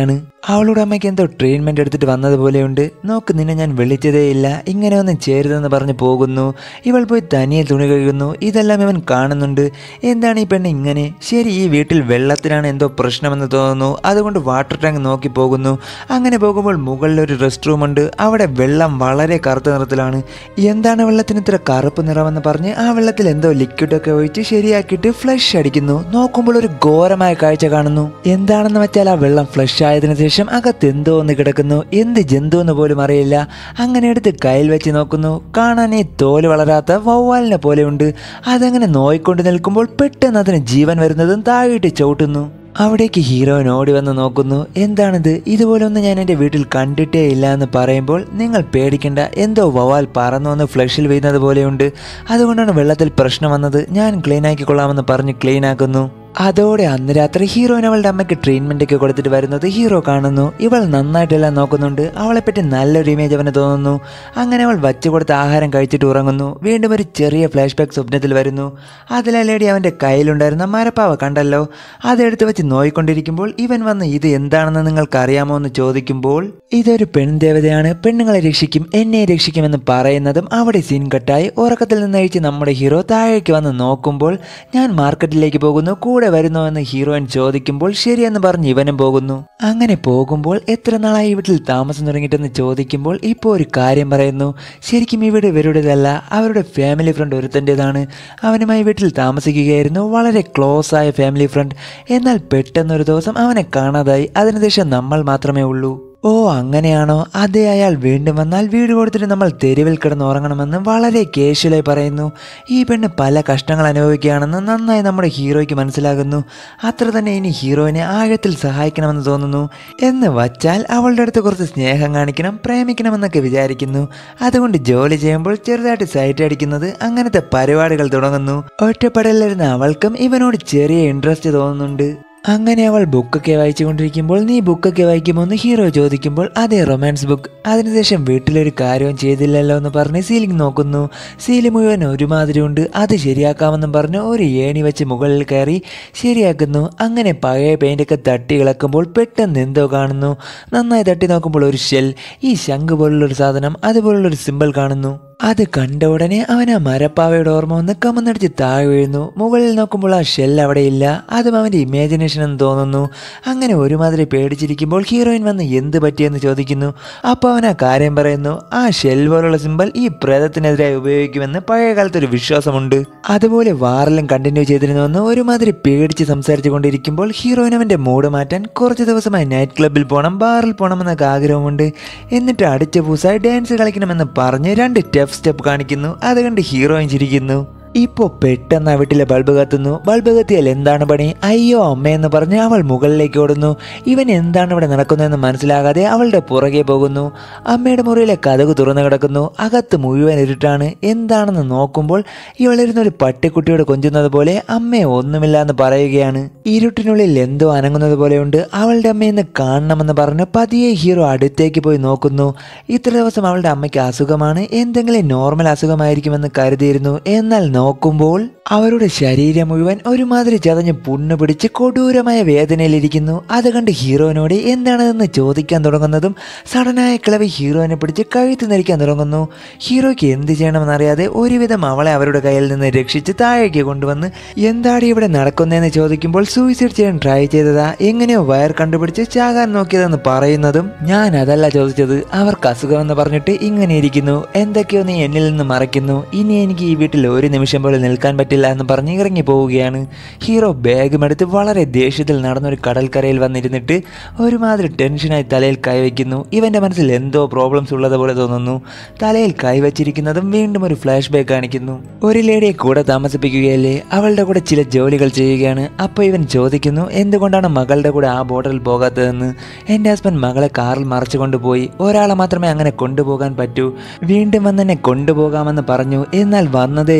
അവളുടെ അമ്മയ്ക്ക് എന്തോ ട്രീറ്റ്മെൻറ്റ് എടുത്തിട്ട് വന്നതുപോലെയുണ്ട് നോക്ക് നിന്നെ ഞാൻ വിളിച്ചതേ ഇല്ല ഇങ്ങനെ ഒന്നും ചേരുതെന്ന് പറഞ്ഞ് പോകുന്നു ഇവൾ പോയി തനിയെ തുണി കഴുകുന്നു ഇതെല്ലാം ഇവൻ കാണുന്നുണ്ട് എന്താണ് ഈ പെണ്ണ് ഇങ്ങനെ ശരി ഈ വീട്ടിൽ വെള്ളത്തിനാണ് എന്തോ പ്രശ്നമെന്ന് തോന്നുന്നു അതുകൊണ്ട് വാട്ടർ ടാങ്ക് നോക്കി പോകുന്നു അങ്ങനെ പോകുമ്പോൾ മുകളിൽ ഒരു റെസ്റ്റ് റൂം ഉണ്ട് അവിടെ വെള്ളം വളരെ കറുത്ത നിറത്തിലാണ് എന്താണ് വെള്ളത്തിന് ഇത്ര കറുപ്പ് നിറമെന്ന് പറഞ്ഞ് ആ വെള്ളത്തിൽ എന്തോ ലിക്വിഡൊക്കെ ഒഴിച്ച് ശരിയാക്കിയിട്ട് ഫ്ലഷ് അടിക്കുന്നു നോക്കുമ്പോൾ ഒരു ഘോരമായ കാഴ്ച കാണുന്നു എന്താണെന്ന് വെച്ചാൽ ആ വെള്ളം ഫ്ലഷ് ആയതിനു ശേഷം അകത്ത് എന്തോ ഒന്ന് കിടക്കുന്നു എന്ത് ജന്തു എന്ന് പോലും അറിയില്ല അങ്ങനെ എടുത്ത് കയ്യിൽ വെച്ച് നോക്കുന്നു കാണാൻ ഈ തോല് വളരാത്ത വവ്വാലിനെ പോലെയുണ്ട് അതങ്ങനെ നോയിക്കൊണ്ട് നിൽക്കുമ്പോൾ പെട്ടെന്ന് അതിന് ജീവൻ വരുന്നതും താഴെയിട്ട് ചവിട്ടുന്നു അവിടേക്ക് ഹീറോയിൻ ഓടി വന്ന് നോക്കുന്നു എന്താണിത് ഇതുപോലൊന്നും ഞാൻ എൻ്റെ വീട്ടിൽ കണ്ടിട്ടേ ഇല്ല എന്ന് പറയുമ്പോൾ നിങ്ങൾ പേടിക്കണ്ട എന്തോ വവാൽ പറന്നു വന്ന് ഫ്ലഷിൽ വീഴുന്നത് പോലെയുണ്ട് അതുകൊണ്ടാണ് വെള്ളത്തിൽ പ്രശ്നം വന്നത് ഞാൻ ക്ലീൻ ആക്കിക്കൊള്ളാമെന്ന് പറഞ്ഞ് ക്ലീൻ ആക്കുന്നു അതോടെ അന്ന് രാത്രി ഹീറോയിൻ അവളുടെ അമ്മയ്ക്ക് ട്രീറ്റ്മെന്റ് ഒക്കെ കൊടുത്തിട്ട് വരുന്നത് ഹീറോ കാണുന്നു ഇവൾ നന്നായിട്ടെല്ലാം നോക്കുന്നുണ്ട് അവളെപ്പറ്റി നല്ലൊരു ഇമേജ് അവന് തോന്നുന്നു അങ്ങനെ അവൾ വച്ചു കൊടുത്ത ആഹാരം കഴിച്ചിട്ട് ഉറങ്ങുന്നു വീണ്ടും ഒരു ചെറിയ ഫ്ലാഷ് ബാക്ക് സ്വപ്നത്തിൽ വരുന്നു അതിലെ ലേഡി അവൻ്റെ കയ്യിലുണ്ടായിരുന്ന മരപ്പാവ കണ്ടല്ലോ അതെടുത്ത് വെച്ച് നോയിക്കൊണ്ടിരിക്കുമ്പോൾ ഇവൻ വന്ന് ഇത് എന്താണെന്ന് നിങ്ങൾക്ക് അറിയാമോ എന്ന് ചോദിക്കുമ്പോൾ ഇതൊരു പെൺദേവതയാണ് പെണ്ണുങ്ങളെ രക്ഷിക്കും എന്നെ രക്ഷിക്കുമെന്ന് പറയുന്നതും അവിടെ സീൻ കട്ടായി ഉറക്കത്തിൽ നിന്ന് അഴിച്ച് നമ്മുടെ ഹീറോ താഴേക്ക് വന്ന് നോക്കുമ്പോൾ ഞാൻ മാർക്കറ്റിലേക്ക് പോകുന്നു കൂടെ വരുന്നോ എന്ന് ഹീറോയിൻ ചോദിക്കുമ്പോൾ ശരിയെന്ന് പറഞ്ഞ് ഇവനും പോകുന്നു അങ്ങനെ പോകുമ്പോൾ എത്ര നാളായി ഈ വീട്ടിൽ താമസം തുടങ്ങിയിട്ടെന്ന് ചോദിക്കുമ്പോൾ ഇപ്പോൾ ഒരു കാര്യം പറയുന്നു ശരിക്കും ഈ വീട് ഇവരുടേതല്ല അവരുടെ ഫാമിലി ഫ്രണ്ട് ഒരുത്തൻ്റെതാണ് അവനുമായി വീട്ടിൽ താമസിക്കുകയായിരുന്നു വളരെ ക്ലോസ് ആയ ഫാമിലി ഫ്രണ്ട് എന്നാൽ പെട്ടെന്നൊരു ദിവസം അവനെ കാണാതായി അതിനുശേഷം നമ്മൾ മാത്രമേ ഉള്ളൂ ഓ അങ്ങനെയാണോ അതെ അയാൾ വീണ്ടും വന്നാൽ വീട് കൊടുത്തിട്ട് നമ്മൾ തെരുവിൽ കിടന്ന് ഉറങ്ങണമെന്ന് വളരെ കേഷ്വലായി പറയുന്നു ഈ പെണ്ണ് പല കഷ്ടങ്ങൾ അനുഭവിക്കുകയാണെന്ന് നന്നായി നമ്മുടെ ഹീറോയ്ക്ക് മനസ്സിലാകുന്നു അത്ര തന്നെ ഇനി ഹീറോയിനെ ആഴത്തിൽ സഹായിക്കണമെന്ന് തോന്നുന്നു എന്ന് വച്ചാൽ അവളുടെ അടുത്ത് കുറച്ച് സ്നേഹം കാണിക്കണം പ്രേമിക്കണമെന്നൊക്കെ വിചാരിക്കുന്നു അതുകൊണ്ട് ജോലി ചെയ്യുമ്പോൾ ചെറുതായിട്ട് സൈറ്റ് അടിക്കുന്നത് അങ്ങനത്തെ പരിപാടികൾ തുടങ്ങുന്നു ഒറ്റപ്പെടലിരുന്ന അവൾക്കും ഇവനോട് ചെറിയ ഇൻട്രസ്റ്റ് തോന്നുന്നുണ്ട് അങ്ങനെ അവൾ ബുക്കൊക്കെ വായിച്ചുകൊണ്ടിരിക്കുമ്പോൾ നീ ബുക്കൊക്കെ വായിക്കുമോ എന്ന് ഹീറോ ചോദിക്കുമ്പോൾ അതെ റൊമാൻസ് ബുക്ക് അതിനുശേഷം വീട്ടിലൊരു കാര്യവും ചെയ്തില്ലല്ലോ എന്ന് പറഞ്ഞ് സീലിംഗ് നോക്കുന്നു സീലി മുഴുവൻ ഒരുമാതിരി ഉണ്ട് അത് ശരിയാക്കാമെന്നും പറഞ്ഞ് ഒരു ഏണി വെച്ച് മുകളിൽ കയറി ശരിയാക്കുന്നു അങ്ങനെ പഴയ പെയിൻ്റൊക്കെ തട്ടി ഇളക്കുമ്പോൾ പെട്ടെന്ന് എന്തോ കാണുന്നു നന്നായി തട്ടി നോക്കുമ്പോൾ ഒരു ഷെൽ ഈ ശംഖ് പോലുള്ളൊരു സാധനം അതുപോലുള്ളൊരു സിമ്പിൾ കാണുന്നു അത് കണ്ട ഉടനെ അവൻ ആ മരപ്പാവയുടെ ഓർമ്മ വന്ന് കമന്നടിച്ച് താഴെ വീഴുന്നു മുകളിൽ നോക്കുമ്പോൾ ആ ഷെൽ അവിടെ ഇല്ല അതും അവൻ്റെ ഇമാജിനേഷൻ എന്ന് തോന്നുന്നു അങ്ങനെ ഒരുമാതിരി പേടിച്ചിരിക്കുമ്പോൾ ഹീറോയിൻ വന്ന് എന്ത് പറ്റിയെന്ന് ചോദിക്കുന്നു അപ്പോൾ അവൻ ആ കാര്യം പറയുന്നു ആ ഷെൽ പോലുള്ള സിമ്പൽ ഈ പ്രേതത്തിനെതിരായി ഉപയോഗിക്കുമെന്ന് പഴയ കാലത്ത് ഒരു വിശ്വാസമുണ്ട് അതുപോലെ വാറെല്ലാം കണ്ടിന്യൂ ചെയ്തിരുന്നുവെന്ന് ഒരുമാതിരി പേടിച്ച് സംസാരിച്ചു കൊണ്ടിരിക്കുമ്പോൾ ഹീറോയിൻ അവൻ്റെ മൂഡ് മാറ്റാൻ കുറച്ച് ദിവസമായി നൈറ്റ് ക്ലബ്ബിൽ പോകണം ബാറിൽ പോകണമെന്നൊക്കെ ആഗ്രഹമുണ്ട് എന്നിട്ട് അടിച്ച പൂസായി ഡാൻസ് കളിക്കണമെന്ന് പറഞ്ഞ് രണ്ട് സ്റ്റെപ്പ് സ്റ്റെപ്പ് കാണിക്കുന്നു അത് കണ്ട് ഹീറോയിൻ ചിരിക്കുന്നു ഇപ്പോൾ പെട്ടെന്ന് ആ വീട്ടിലെ ബൾബ് കത്തുന്നു ബൾബ് കത്തിയാൽ എന്താണ് പണി അയ്യോ അമ്മയെന്ന് പറഞ്ഞ് അവൾ മുകളിലേക്ക് ഓടുന്നു ഇവൻ എന്താണ് ഇവിടെ നടക്കുന്നതെന്ന് മനസ്സിലാകാതെ അവളുടെ പുറകെ പോകുന്നു അമ്മയുടെ മുറിയിലെ കഥക് തുറന്നു കിടക്കുന്നു അകത്ത് മുഴുവൻ ഇരുട്ടാണ് എന്താണെന്ന് നോക്കുമ്പോൾ ഇവളിരുന്ന ഒരു പട്ടിക്കുട്ടിയോട് കൊഞ്ചുന്നത് പോലെ അമ്മയെ ഒന്നുമില്ല എന്ന് പറയുകയാണ് ഇരുട്ടിനുള്ളിൽ എന്തോ അനങ്ങുന്നത് പോലെയുണ്ട് അവളുടെ അമ്മയെന്ന് കാണണമെന്ന് പറഞ്ഞ് പതിയെ ഹീറോ അടുത്തേക്ക് പോയി നോക്കുന്നു ഇത്ര ദിവസം അവളുടെ അമ്മയ്ക്ക് അസുഖമാണ് എന്തെങ്കിലും നോർമൽ അസുഖമായിരിക്കുമെന്ന് കരുതിയിരുന്നു എന്നാൽ നോക്കുമ്പോൾ അവരുടെ ശരീരം മുഴുവൻ ഒരുമാതിരി ചതഞ്ഞ് പുണ്ണ് പിടിച്ച് കൊടൂരമായ വേദനയിലിരിക്കുന്നു അത് കണ്ട് ഹീറോയിനോട് എന്താണെന്ന് ചോദിക്കാൻ തുടങ്ങുന്നതും സഡനായ കിളവി ഹീറോയിനെ പിടിച്ച് കഴുത്ത് ധരിക്കാൻ തുടങ്ങുന്നു ഹീറോയ്ക്ക് എന്ത് ചെയ്യണമെന്നറിയാതെ ഒരുവിധം അവളെ അവരുടെ കയ്യിൽ നിന്ന് രക്ഷിച്ച് താഴേക്ക് കൊണ്ടുവന്ന് എന്താടി ഇവിടെ നടക്കുന്നതെന്ന് ചോദിക്കുമ്പോൾ സൂയിസൈഡ് ചെയ്യാൻ ട്രൈ ചെയ്തതാ എങ്ങനെയോ വയർ കണ്ടുപിടിച്ച് ചാകാൻ നോക്കിയതെന്ന് പറയുന്നതും ഞാൻ അതല്ല ചോദിച്ചത് അവർക്ക് അസുഖമെന്ന് പറഞ്ഞിട്ട് ഇങ്ങനെ ഇരിക്കുന്നു എന്തൊക്കെയോ നീ എന്നിൽ നിന്ന് മറയ്ക്കുന്നു ഇനി എനിക്ക് ഈ വീട്ടിൽ ഒരു നിമിഷം പോലും നിൽക്കാൻ പറ്റില്ല എന്ന് പറഞ്ഞ് ഇറങ്ങി പോവുകയാണ് ഹീറോ ബാഗും എടുത്ത് വളരെ ദേഷ്യത്തിൽ നടന്നൊരു കടൽക്കരയിൽ വന്നിരുന്നിട്ട് ഒരുമാതിരി ടെൻഷനായി തലയിൽ കൈവയ്ക്കുന്നു ഇവൻ്റെ മനസ്സിൽ എന്തോ പ്രോബ്ലംസ് ഉള്ളതുപോലെ തോന്നുന്നു തലയിൽ കൈവച്ചിരിക്കുന്നതും വീണ്ടും ഒരു ഫ്ലാഷ് ബാക്ക് കാണിക്കുന്നു ഒരു ലേഡിയെ കൂടെ താമസിപ്പിക്കുകയല്ലേ അവളുടെ കൂടെ ചില ജോലികൾ ചെയ്യുകയാണ് അപ്പോൾ ഇവൻ ചോദിക്കുന്നു എന്തുകൊണ്ടാണ് മകളുടെ കൂടെ ആ ബോർഡറിൽ പോകാത്തതെന്ന് എൻ്റെ ഹസ്ബൻഡ് മകളെ കാറിൽ മറച്ചു കൊണ്ടുപോയി ഒരാളെ മാത്രമേ അങ്ങനെ കൊണ്ടുപോകാൻ പറ്റൂ വീണ്ടും വന്ന് എന്നെ കൊണ്ടുപോകാമെന്ന് പറഞ്ഞു എന്നാൽ വന്നതേ ഇല്ല എന്ന്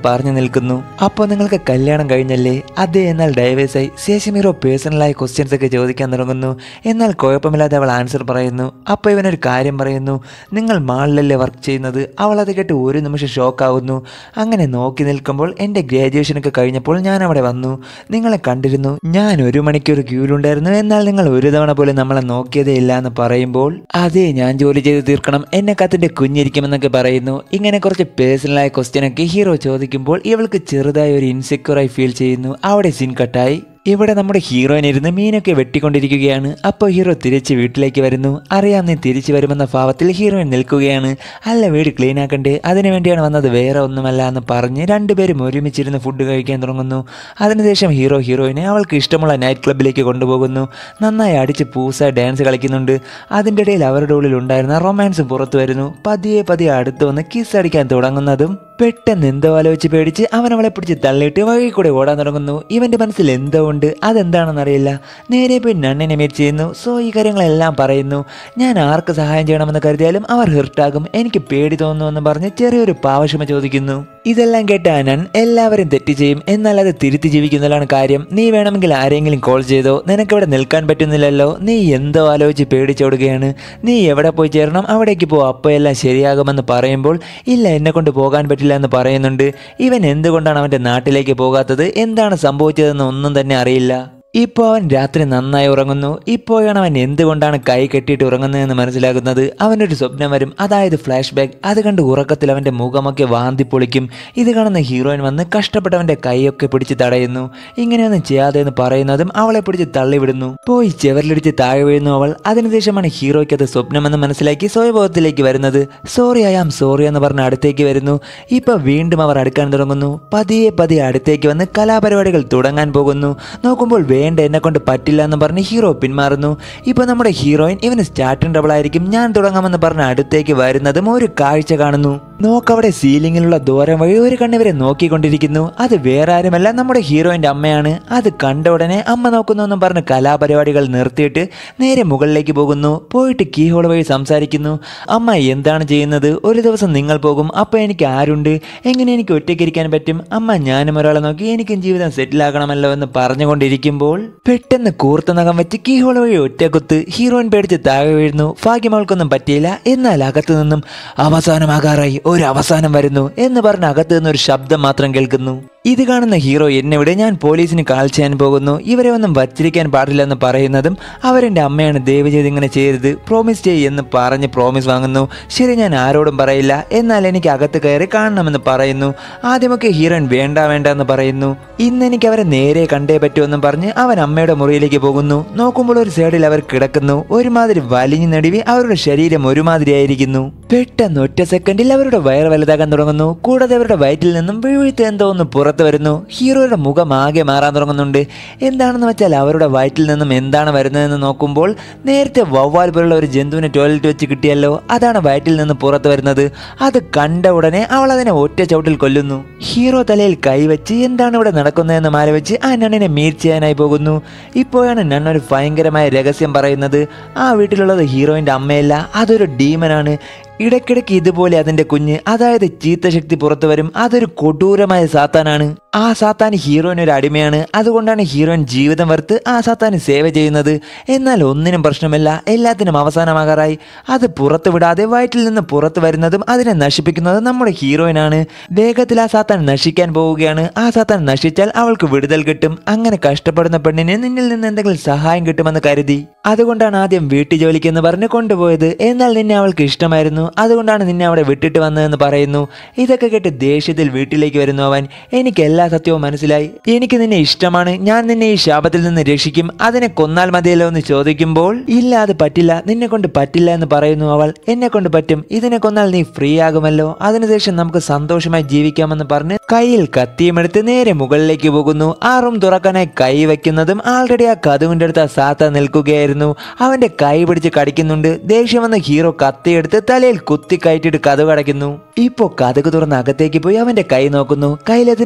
പറഞ്ഞു നിൽക്കുന്നു അപ്പോൾ നിങ്ങൾക്ക് കല്യാണം കഴിഞ്ഞല്ലേ അതെ എന്നാൽ ഡൈവേഴ്സായി ശേഷം ഹീറോ പേഴ്സണലായ ക്വസ്റ്റ്യൻസ് ഒക്കെ ചോദിക്കാൻ തുടങ്ങുന്നു എന്നാൽ കുഴപ്പമില്ലാതെ അവൾ ആൻസർ പറയുന്നു അപ്പോൾ ഇവനൊരു കാര്യം പറയുന്നു നിങ്ങൾ മാളിലല്ലേ വർക്ക് ചെയ്യുന്നത് അവൾ അത് കേട്ട് ഒരു നിമിഷം ഷോക്കാവുന്നു അങ്ങനെ നോക്കി നിൽക്കുമ്പോൾ എൻ്റെ ഗ്രാജുവേഷനൊക്കെ കഴിഞ്ഞപ്പോൾ ഞാൻ അവിടെ വന്നു നിങ്ങളെ കണ്ടിരുന്നു ഞാൻ ഒരു മണിക്കൂർ ക്യൂലുണ്ടായിരുന്നു എന്നാൽ നിങ്ങൾ ഒരു തവണ പോലും നമ്മളെ നോക്കിയതേ ഇല്ല എന്ന് പറയുമ്പോൾ അതെ ഞാൻ ജോലി ചെയ്ത് തീർക്കണം എന്നെ കത്തിന്റെ കുഞ്ഞിരിക്കുമെന്നൊക്കെ പറയുന്നു ഇങ്ങനെ കുറച്ച് പേഴ്സണലായ ക്വസ്റ്റ്യൻ ഒക്കെ ഹീറോ ചോദിക്കുമ്പോൾ ഇവൾക്ക് ചെറുതായി ഒരു ഇൻസെക്യൂറായി ഫീൽ ചെയ്യുന്നു അവിടെ സീൻ കട്ടായി ഇവിടെ നമ്മുടെ ഹീറോയിൻ ഇരുന്ന് മീനൊക്കെ വെട്ടിക്കൊണ്ടിരിക്കുകയാണ് അപ്പോൾ ഹീറോ തിരിച്ച് വീട്ടിലേക്ക് വരുന്നു അറിയാം നീ തിരിച്ചു വരുമെന്ന ഭാവത്തിൽ ഹീറോയിൻ നിൽക്കുകയാണ് അല്ല വീട് ക്ലീൻ ആക്കണ്ടേ അതിനു വേണ്ടിയാണ് വന്നത് വേറെ ഒന്നുമല്ല എന്ന് പറഞ്ഞ് രണ്ടുപേരും ഒരുമിച്ചിരുന്ന് ഫുഡ് കഴിക്കാൻ തുടങ്ങുന്നു അതിനുശേഷം ഹീറോ ഹീറോയിനെ അവൾക്ക് ഇഷ്ടമുള്ള നൈറ്റ് ക്ലബ്ബിലേക്ക് കൊണ്ടുപോകുന്നു നന്നായി അടിച്ച് പൂസ ഡാൻസ് കളിക്കുന്നുണ്ട് അതിൻ്റെ ഇടയിൽ അവരുടെ ഉള്ളിൽ ഉണ്ടായിരുന്ന റൊമാൻസ് പുറത്തു വരുന്നു പതിയെ പതിയെ അടുത്ത് വന്ന് കിസ് അടിക്കാൻ തുടങ്ങുന്നതും പെട്ടെന്ന് എന്തോ ആലോചിച്ച് പേടിച്ച് അവൻ അവളെ പിടിച്ച് തള്ളിയിട്ട് വഴി കൂടെ ഓടാൻ തുടങ്ങുന്നു ഇവന്റെ മനസ്സിൽ എന്തോ ഉണ്ട് അതെന്താണെന്നറിയില്ല നേരെ പോയി നണ്ണിനെ മീറ്റ് ചെയ്യുന്നു സോ ഈ കാര്യങ്ങളെല്ലാം പറയുന്നു ഞാൻ ആർക്ക് സഹായം ചെയ്യണമെന്ന് കരുതിയാലും അവർ ഹെർട്ടാകും എനിക്ക് പേടി തോന്നുന്നു പറഞ്ഞ് ചെറിയൊരു പാവക്ഷമ ചോദിക്കുന്നു ഇതെല്ലാം കേട്ട അനൻ എല്ലാവരും തെറ്റ് ചെയ്യും എന്നാൽ അത് തിരുത്തി ജീവിക്കുന്നതിലാണ് കാര്യം നീ വേണമെങ്കിൽ ആരെങ്കിലും കോൾ ചെയ്തോ നിനക്കിവിടെ നിൽക്കാൻ പറ്റുന്നില്ലല്ലോ നീ എന്തോ ആലോചിച്ച് പേടിച്ചോടുകയാണ് നീ എവിടെ പോയി ചേരണം അവിടേക്ക് പോ അപ്പോൾ എല്ലാം ശരിയാകുമെന്ന് പറയുമ്പോൾ ഇല്ല എന്നെ കൊണ്ട് പോകാൻ പറ്റില്ല എന്ന് പറയുന്നുണ്ട് ഇവൻ എന്തുകൊണ്ടാണ് അവൻ്റെ നാട്ടിലേക്ക് പോകാത്തത് എന്താണ് സംഭവിച്ചതെന്ന് ഒന്നും തന്നെ അറിയില്ല ഇപ്പോൾ അവൻ രാത്രി നന്നായി ഉറങ്ങുന്നു ഇപ്പോഴാണ് അവൻ എന്തുകൊണ്ടാണ് കൈ കെട്ടിയിട്ട് ഉറങ്ങുന്നതെന്ന് മനസ്സിലാകുന്നത് അവനൊരു സ്വപ്നം വരും അതായത് ഫ്ലാഷ് ബാക്ക് അത് കണ്ട് ഉറക്കത്തിൽ അവൻ്റെ മുഖമൊക്കെ വാന്തി പൊളിക്കും ഇത് കാണുന്ന ഹീറോയിൻ വന്ന് കഷ്ടപ്പെട്ടവൻ്റെ കൈയൊക്കെ പിടിച്ച് തടയുന്നു ഇങ്ങനെയൊന്നും ചെയ്യാതെ എന്ന് പറയുന്നതും അവളെ പിടിച്ച് തള്ളിവിടുന്നു പോയി ചെവരിലിടിച്ച് താഴെ വീഴുന്നു അവൾ അതിനുശേഷമാണ് ഹീറോയ്ക്ക് അത് സ്വപ്നമെന്ന് മനസ്സിലാക്കി സ്വയബോധത്തിലേക്ക് വരുന്നത് സോറി ഐ ആം സോറി എന്ന് പറഞ്ഞ് അടുത്തേക്ക് വരുന്നു ഇപ്പൊ വീണ്ടും അവർ അടുക്കാൻ തുടങ്ങുന്നു പതിയെ പതിയെ അടുത്തേക്ക് വന്ന് കലാപരിപാടികൾ തുടങ്ങാൻ പോകുന്നു നോക്കുമ്പോൾ വേണ്ട എന്നെ കൊണ്ട് പറ്റില്ല എന്ന് പറഞ്ഞ് ഹീറോ പിന്മാറുന്നു ഇപ്പൊ നമ്മുടെ ഹീറോയിൻ ഇവന് സ്റ്റാർട്ടിംഗ് ഡബിൾ ആയിരിക്കും ഞാൻ തുടങ്ങാമെന്ന് പറഞ്ഞ് അടുത്തേക്ക് വരുന്നതും ഒരു കാഴ്ച കാണുന്നു നോക്കവിടെ സീലിങ്ങിലുള്ള ദൂരം വഴി ഒരു കണ്ണിവരെ നോക്കിക്കൊണ്ടിരിക്കുന്നു അത് വേറെ ആരുമല്ല നമ്മുടെ ഹീറോയിന്റെ അമ്മയാണ് അത് കണ്ട ഉടനെ അമ്മ നോക്കുന്നു എന്നും പറഞ്ഞ് കലാപരിപാടികൾ നിർത്തിയിട്ട് നേരെ മുകളിലേക്ക് പോകുന്നു പോയിട്ട് കീ ഹോൾ വഴി സംസാരിക്കുന്നു അമ്മ എന്താണ് ചെയ്യുന്നത് ഒരു ദിവസം നിങ്ങൾ പോകും അപ്പോൾ എനിക്ക് ആരുണ്ട് എങ്ങനെ എനിക്ക് ഒറ്റയ്ക്കിരിക്കാൻ പറ്റും അമ്മ ഞാനും ഒരാളെ നോക്കി എനിക്കും ജീവിതം സെറ്റിൽ ആക്കണമല്ലോ എന്ന് പറഞ്ഞുകൊണ്ടിരിക്കുമ്പോൾ പെട്ടെന്ന് കൂർത്ത നഖം വെച്ച് കീ ഹോൾ വഴി ഒറ്റക്കുത്ത് ഹീറോയിൻ പേടിച്ച് താഴെ വീഴുന്നു ഭാഗ്യം അവൾക്കൊന്നും പറ്റിയില്ല എന്നാൽ അകത്തു നിന്നും അവസാനമാകാറായി ഒരു അവസാനം വരുന്നു എന്ന് പറഞ്ഞ് അകത്തു നിന്ന് ഒരു ശബ്ദം മാത്രം കേൾക്കുന്നു ഇത് കാണുന്ന ഹീറോ എന്നെ വിട് ഞാൻ പോലീസിന് കാൾ ചെയ്യാൻ പോകുന്നു ഇവരെ ഒന്നും വച്ചിരിക്കാൻ പാടില്ലെന്ന് പറയുന്നതും അവരെൻ്റെ അമ്മയാണ് ദയവ് ചെയ്ത് ഇങ്ങനെ ചെയ്യരുത് പ്രോമിസ് ചെയ്യ് എന്ന് പറഞ്ഞ് പ്രോമിസ് വാങ്ങുന്നു ശരി ഞാൻ ആരോടും പറയില്ല എന്നാൽ എനിക്ക് അകത്ത് കയറി കാണണമെന്ന് പറയുന്നു ആദ്യമൊക്കെ ഹീറോയിൻ വേണ്ട വേണ്ട എന്ന് പറയുന്നു ഇന്ന് എനിക്ക് അവരെ നേരെ കണ്ടേ പറ്റുമെന്നും പറഞ്ഞ് അവൻ അമ്മയുടെ മുറിയിലേക്ക് പോകുന്നു നോക്കുമ്പോൾ ഒരു സൈഡിൽ അവർ കിടക്കുന്നു ഒരുമാതിരി വലിഞ്ഞു നടുവി അവരുടെ ശരീരം ഒരുമാതിരി ആയിരിക്കുന്നു പെട്ടെന്ന് ഒറ്റ സെക്കൻഡിൽ അവരുടെ വയറ് വലുതാകാൻ തുടങ്ങുന്നു കൂടാതെ അവരുടെ വയറ്റിൽ നിന്നും വീഴ്ത്ത് എന്തോ ഒന്ന് പുറത്ത് വരുന്നു ഹീറോയുടെ മുഖം ആകെ മാറാൻ തുടങ്ങുന്നുണ്ട് എന്താണെന്ന് വെച്ചാൽ അവരുടെ വയറ്റിൽ നിന്നും എന്താണ് വരുന്നതെന്ന് നോക്കുമ്പോൾ നേരത്തെ വവ്വാൽ പോലുള്ള ഒരു ജന്തുവിനെ ടോയ്ലറ്റ് വെച്ച് കിട്ടിയല്ലോ അതാണ് വയറ്റിൽ നിന്ന് പുറത്ത് വരുന്നത് അത് കണ്ട ഉടനെ അവൾ അതിനെ ഒറ്റ ചവിട്ടിൽ കൊല്ലുന്നു ഹീറോ തലയിൽ കൈവച്ച് എന്താണ് ഇവിടെ നടക്കുന്നതെന്ന് ആലോചിച്ച് ആ നണ്ണിനെ മീറ്റ് ചെയ്യാനായി പോകുന്നു ഇപ്പോഴാണ് നണ്ണ ഒരു ഭയങ്കരമായ രഹസ്യം പറയുന്നത് ആ വീട്ടിലുള്ളത് ഹീറോയിന്റെ അമ്മയല്ല അതൊരു ഡീമനാണ് ഇടയ്ക്കിടയ്ക്ക് ഇതുപോലെ അതിന്റെ കുഞ്ഞ് അതായത് ചീത്തശക്തി പുറത്തു വരും അതൊരു കൊടൂരമായ സാത്താനാണ് ആ സാത്താൻ ഹീറോയിന് ഒരു അടിമയാണ് അതുകൊണ്ടാണ് ഹീറോയിൻ ജീവിതം വെറുത്ത് ആ സാത്താന് സേവ ചെയ്യുന്നത് എന്നാൽ ഒന്നിനും പ്രശ്നമില്ല എല്ലാത്തിനും അവസാനമാകാറായി അത് പുറത്തു വിടാതെ വയറ്റിൽ നിന്ന് പുറത്തു വരുന്നതും അതിനെ നശിപ്പിക്കുന്നതും നമ്മുടെ ഹീറോയിനാണ് വേഗത്തിൽ ആ സാത്താൻ നശിക്കാൻ പോവുകയാണ് ആ സാത്താൻ നശിച്ചാൽ അവൾക്ക് വിടുതൽ കിട്ടും അങ്ങനെ കഷ്ടപ്പെടുന്ന പെണ്ണിന് നിന്നിൽ നിന്ന് എന്തെങ്കിലും സഹായം കിട്ടുമെന്ന് കരുതി അതുകൊണ്ടാണ് ആദ്യം വീട്ടു ജോലിക്ക് എന്ന് പറഞ്ഞ് കൊണ്ടുപോയത് എന്നാൽ നിന്നെ അവൾക്ക് ഇഷ്ടമായിരുന്നു അതുകൊണ്ടാണ് നിന്നെ അവിടെ വിട്ടിട്ട് വന്നതെന്ന് പറയുന്നു ഇതൊക്കെ കേട്ട് ദേഷ്യത്തിൽ വീട്ടിലേക്ക് വരുന്നു അവൻ എനിക്ക് എല്ലാ സത്യവും മനസ്സിലായി എനിക്ക് നിന്നെ ഇഷ്ടമാണ് ഞാൻ നിന്നെ ഈ ശാപത്തിൽ നിന്ന് രക്ഷിക്കും അതിനെ കൊന്നാൽ മതിയല്ലോ എന്ന് ചോദിക്കുമ്പോൾ ഇല്ല അത് പറ്റില്ല നിന്നെ കൊണ്ട് പറ്റില്ല എന്ന് പറയുന്നു അവൾ എന്നെ കൊണ്ട് പറ്റും ഇതിനെ കൊന്നാൽ നീ ഫ്രീ ആകുമല്ലോ അതിനുശേഷം നമുക്ക് സന്തോഷമായി ജീവിക്കാമെന്ന് പറഞ്ഞ് കയ്യിൽ കത്തിയുമെടുത്ത് നേരെ മുകളിലേക്ക് പോകുന്നു ആ റൂം തുറക്കാനായി കൈ വെക്കുന്നതും ആൾറെഡി ആ കതുവിന്റെ അടുത്ത് ആ സാത്ത നിൽക്കുകയായിരുന്നു അവന്റെ കൈ പിടിച്ച് കടിക്കുന്നുണ്ട് ദേഷ്യം വന്ന ഹീറോ കത്തിയെടുത്ത് തലയിൽ കുത്തി കയറ്റിയിട്ട് കഥ കടയ്ക്കുന്നു ഇപ്പോ കഥക് തുറന്ന് അകത്തേക്ക് പോയി അവന്റെ കൈ നോക്കുന്നു കയ്യിലതിന്റെ പാട്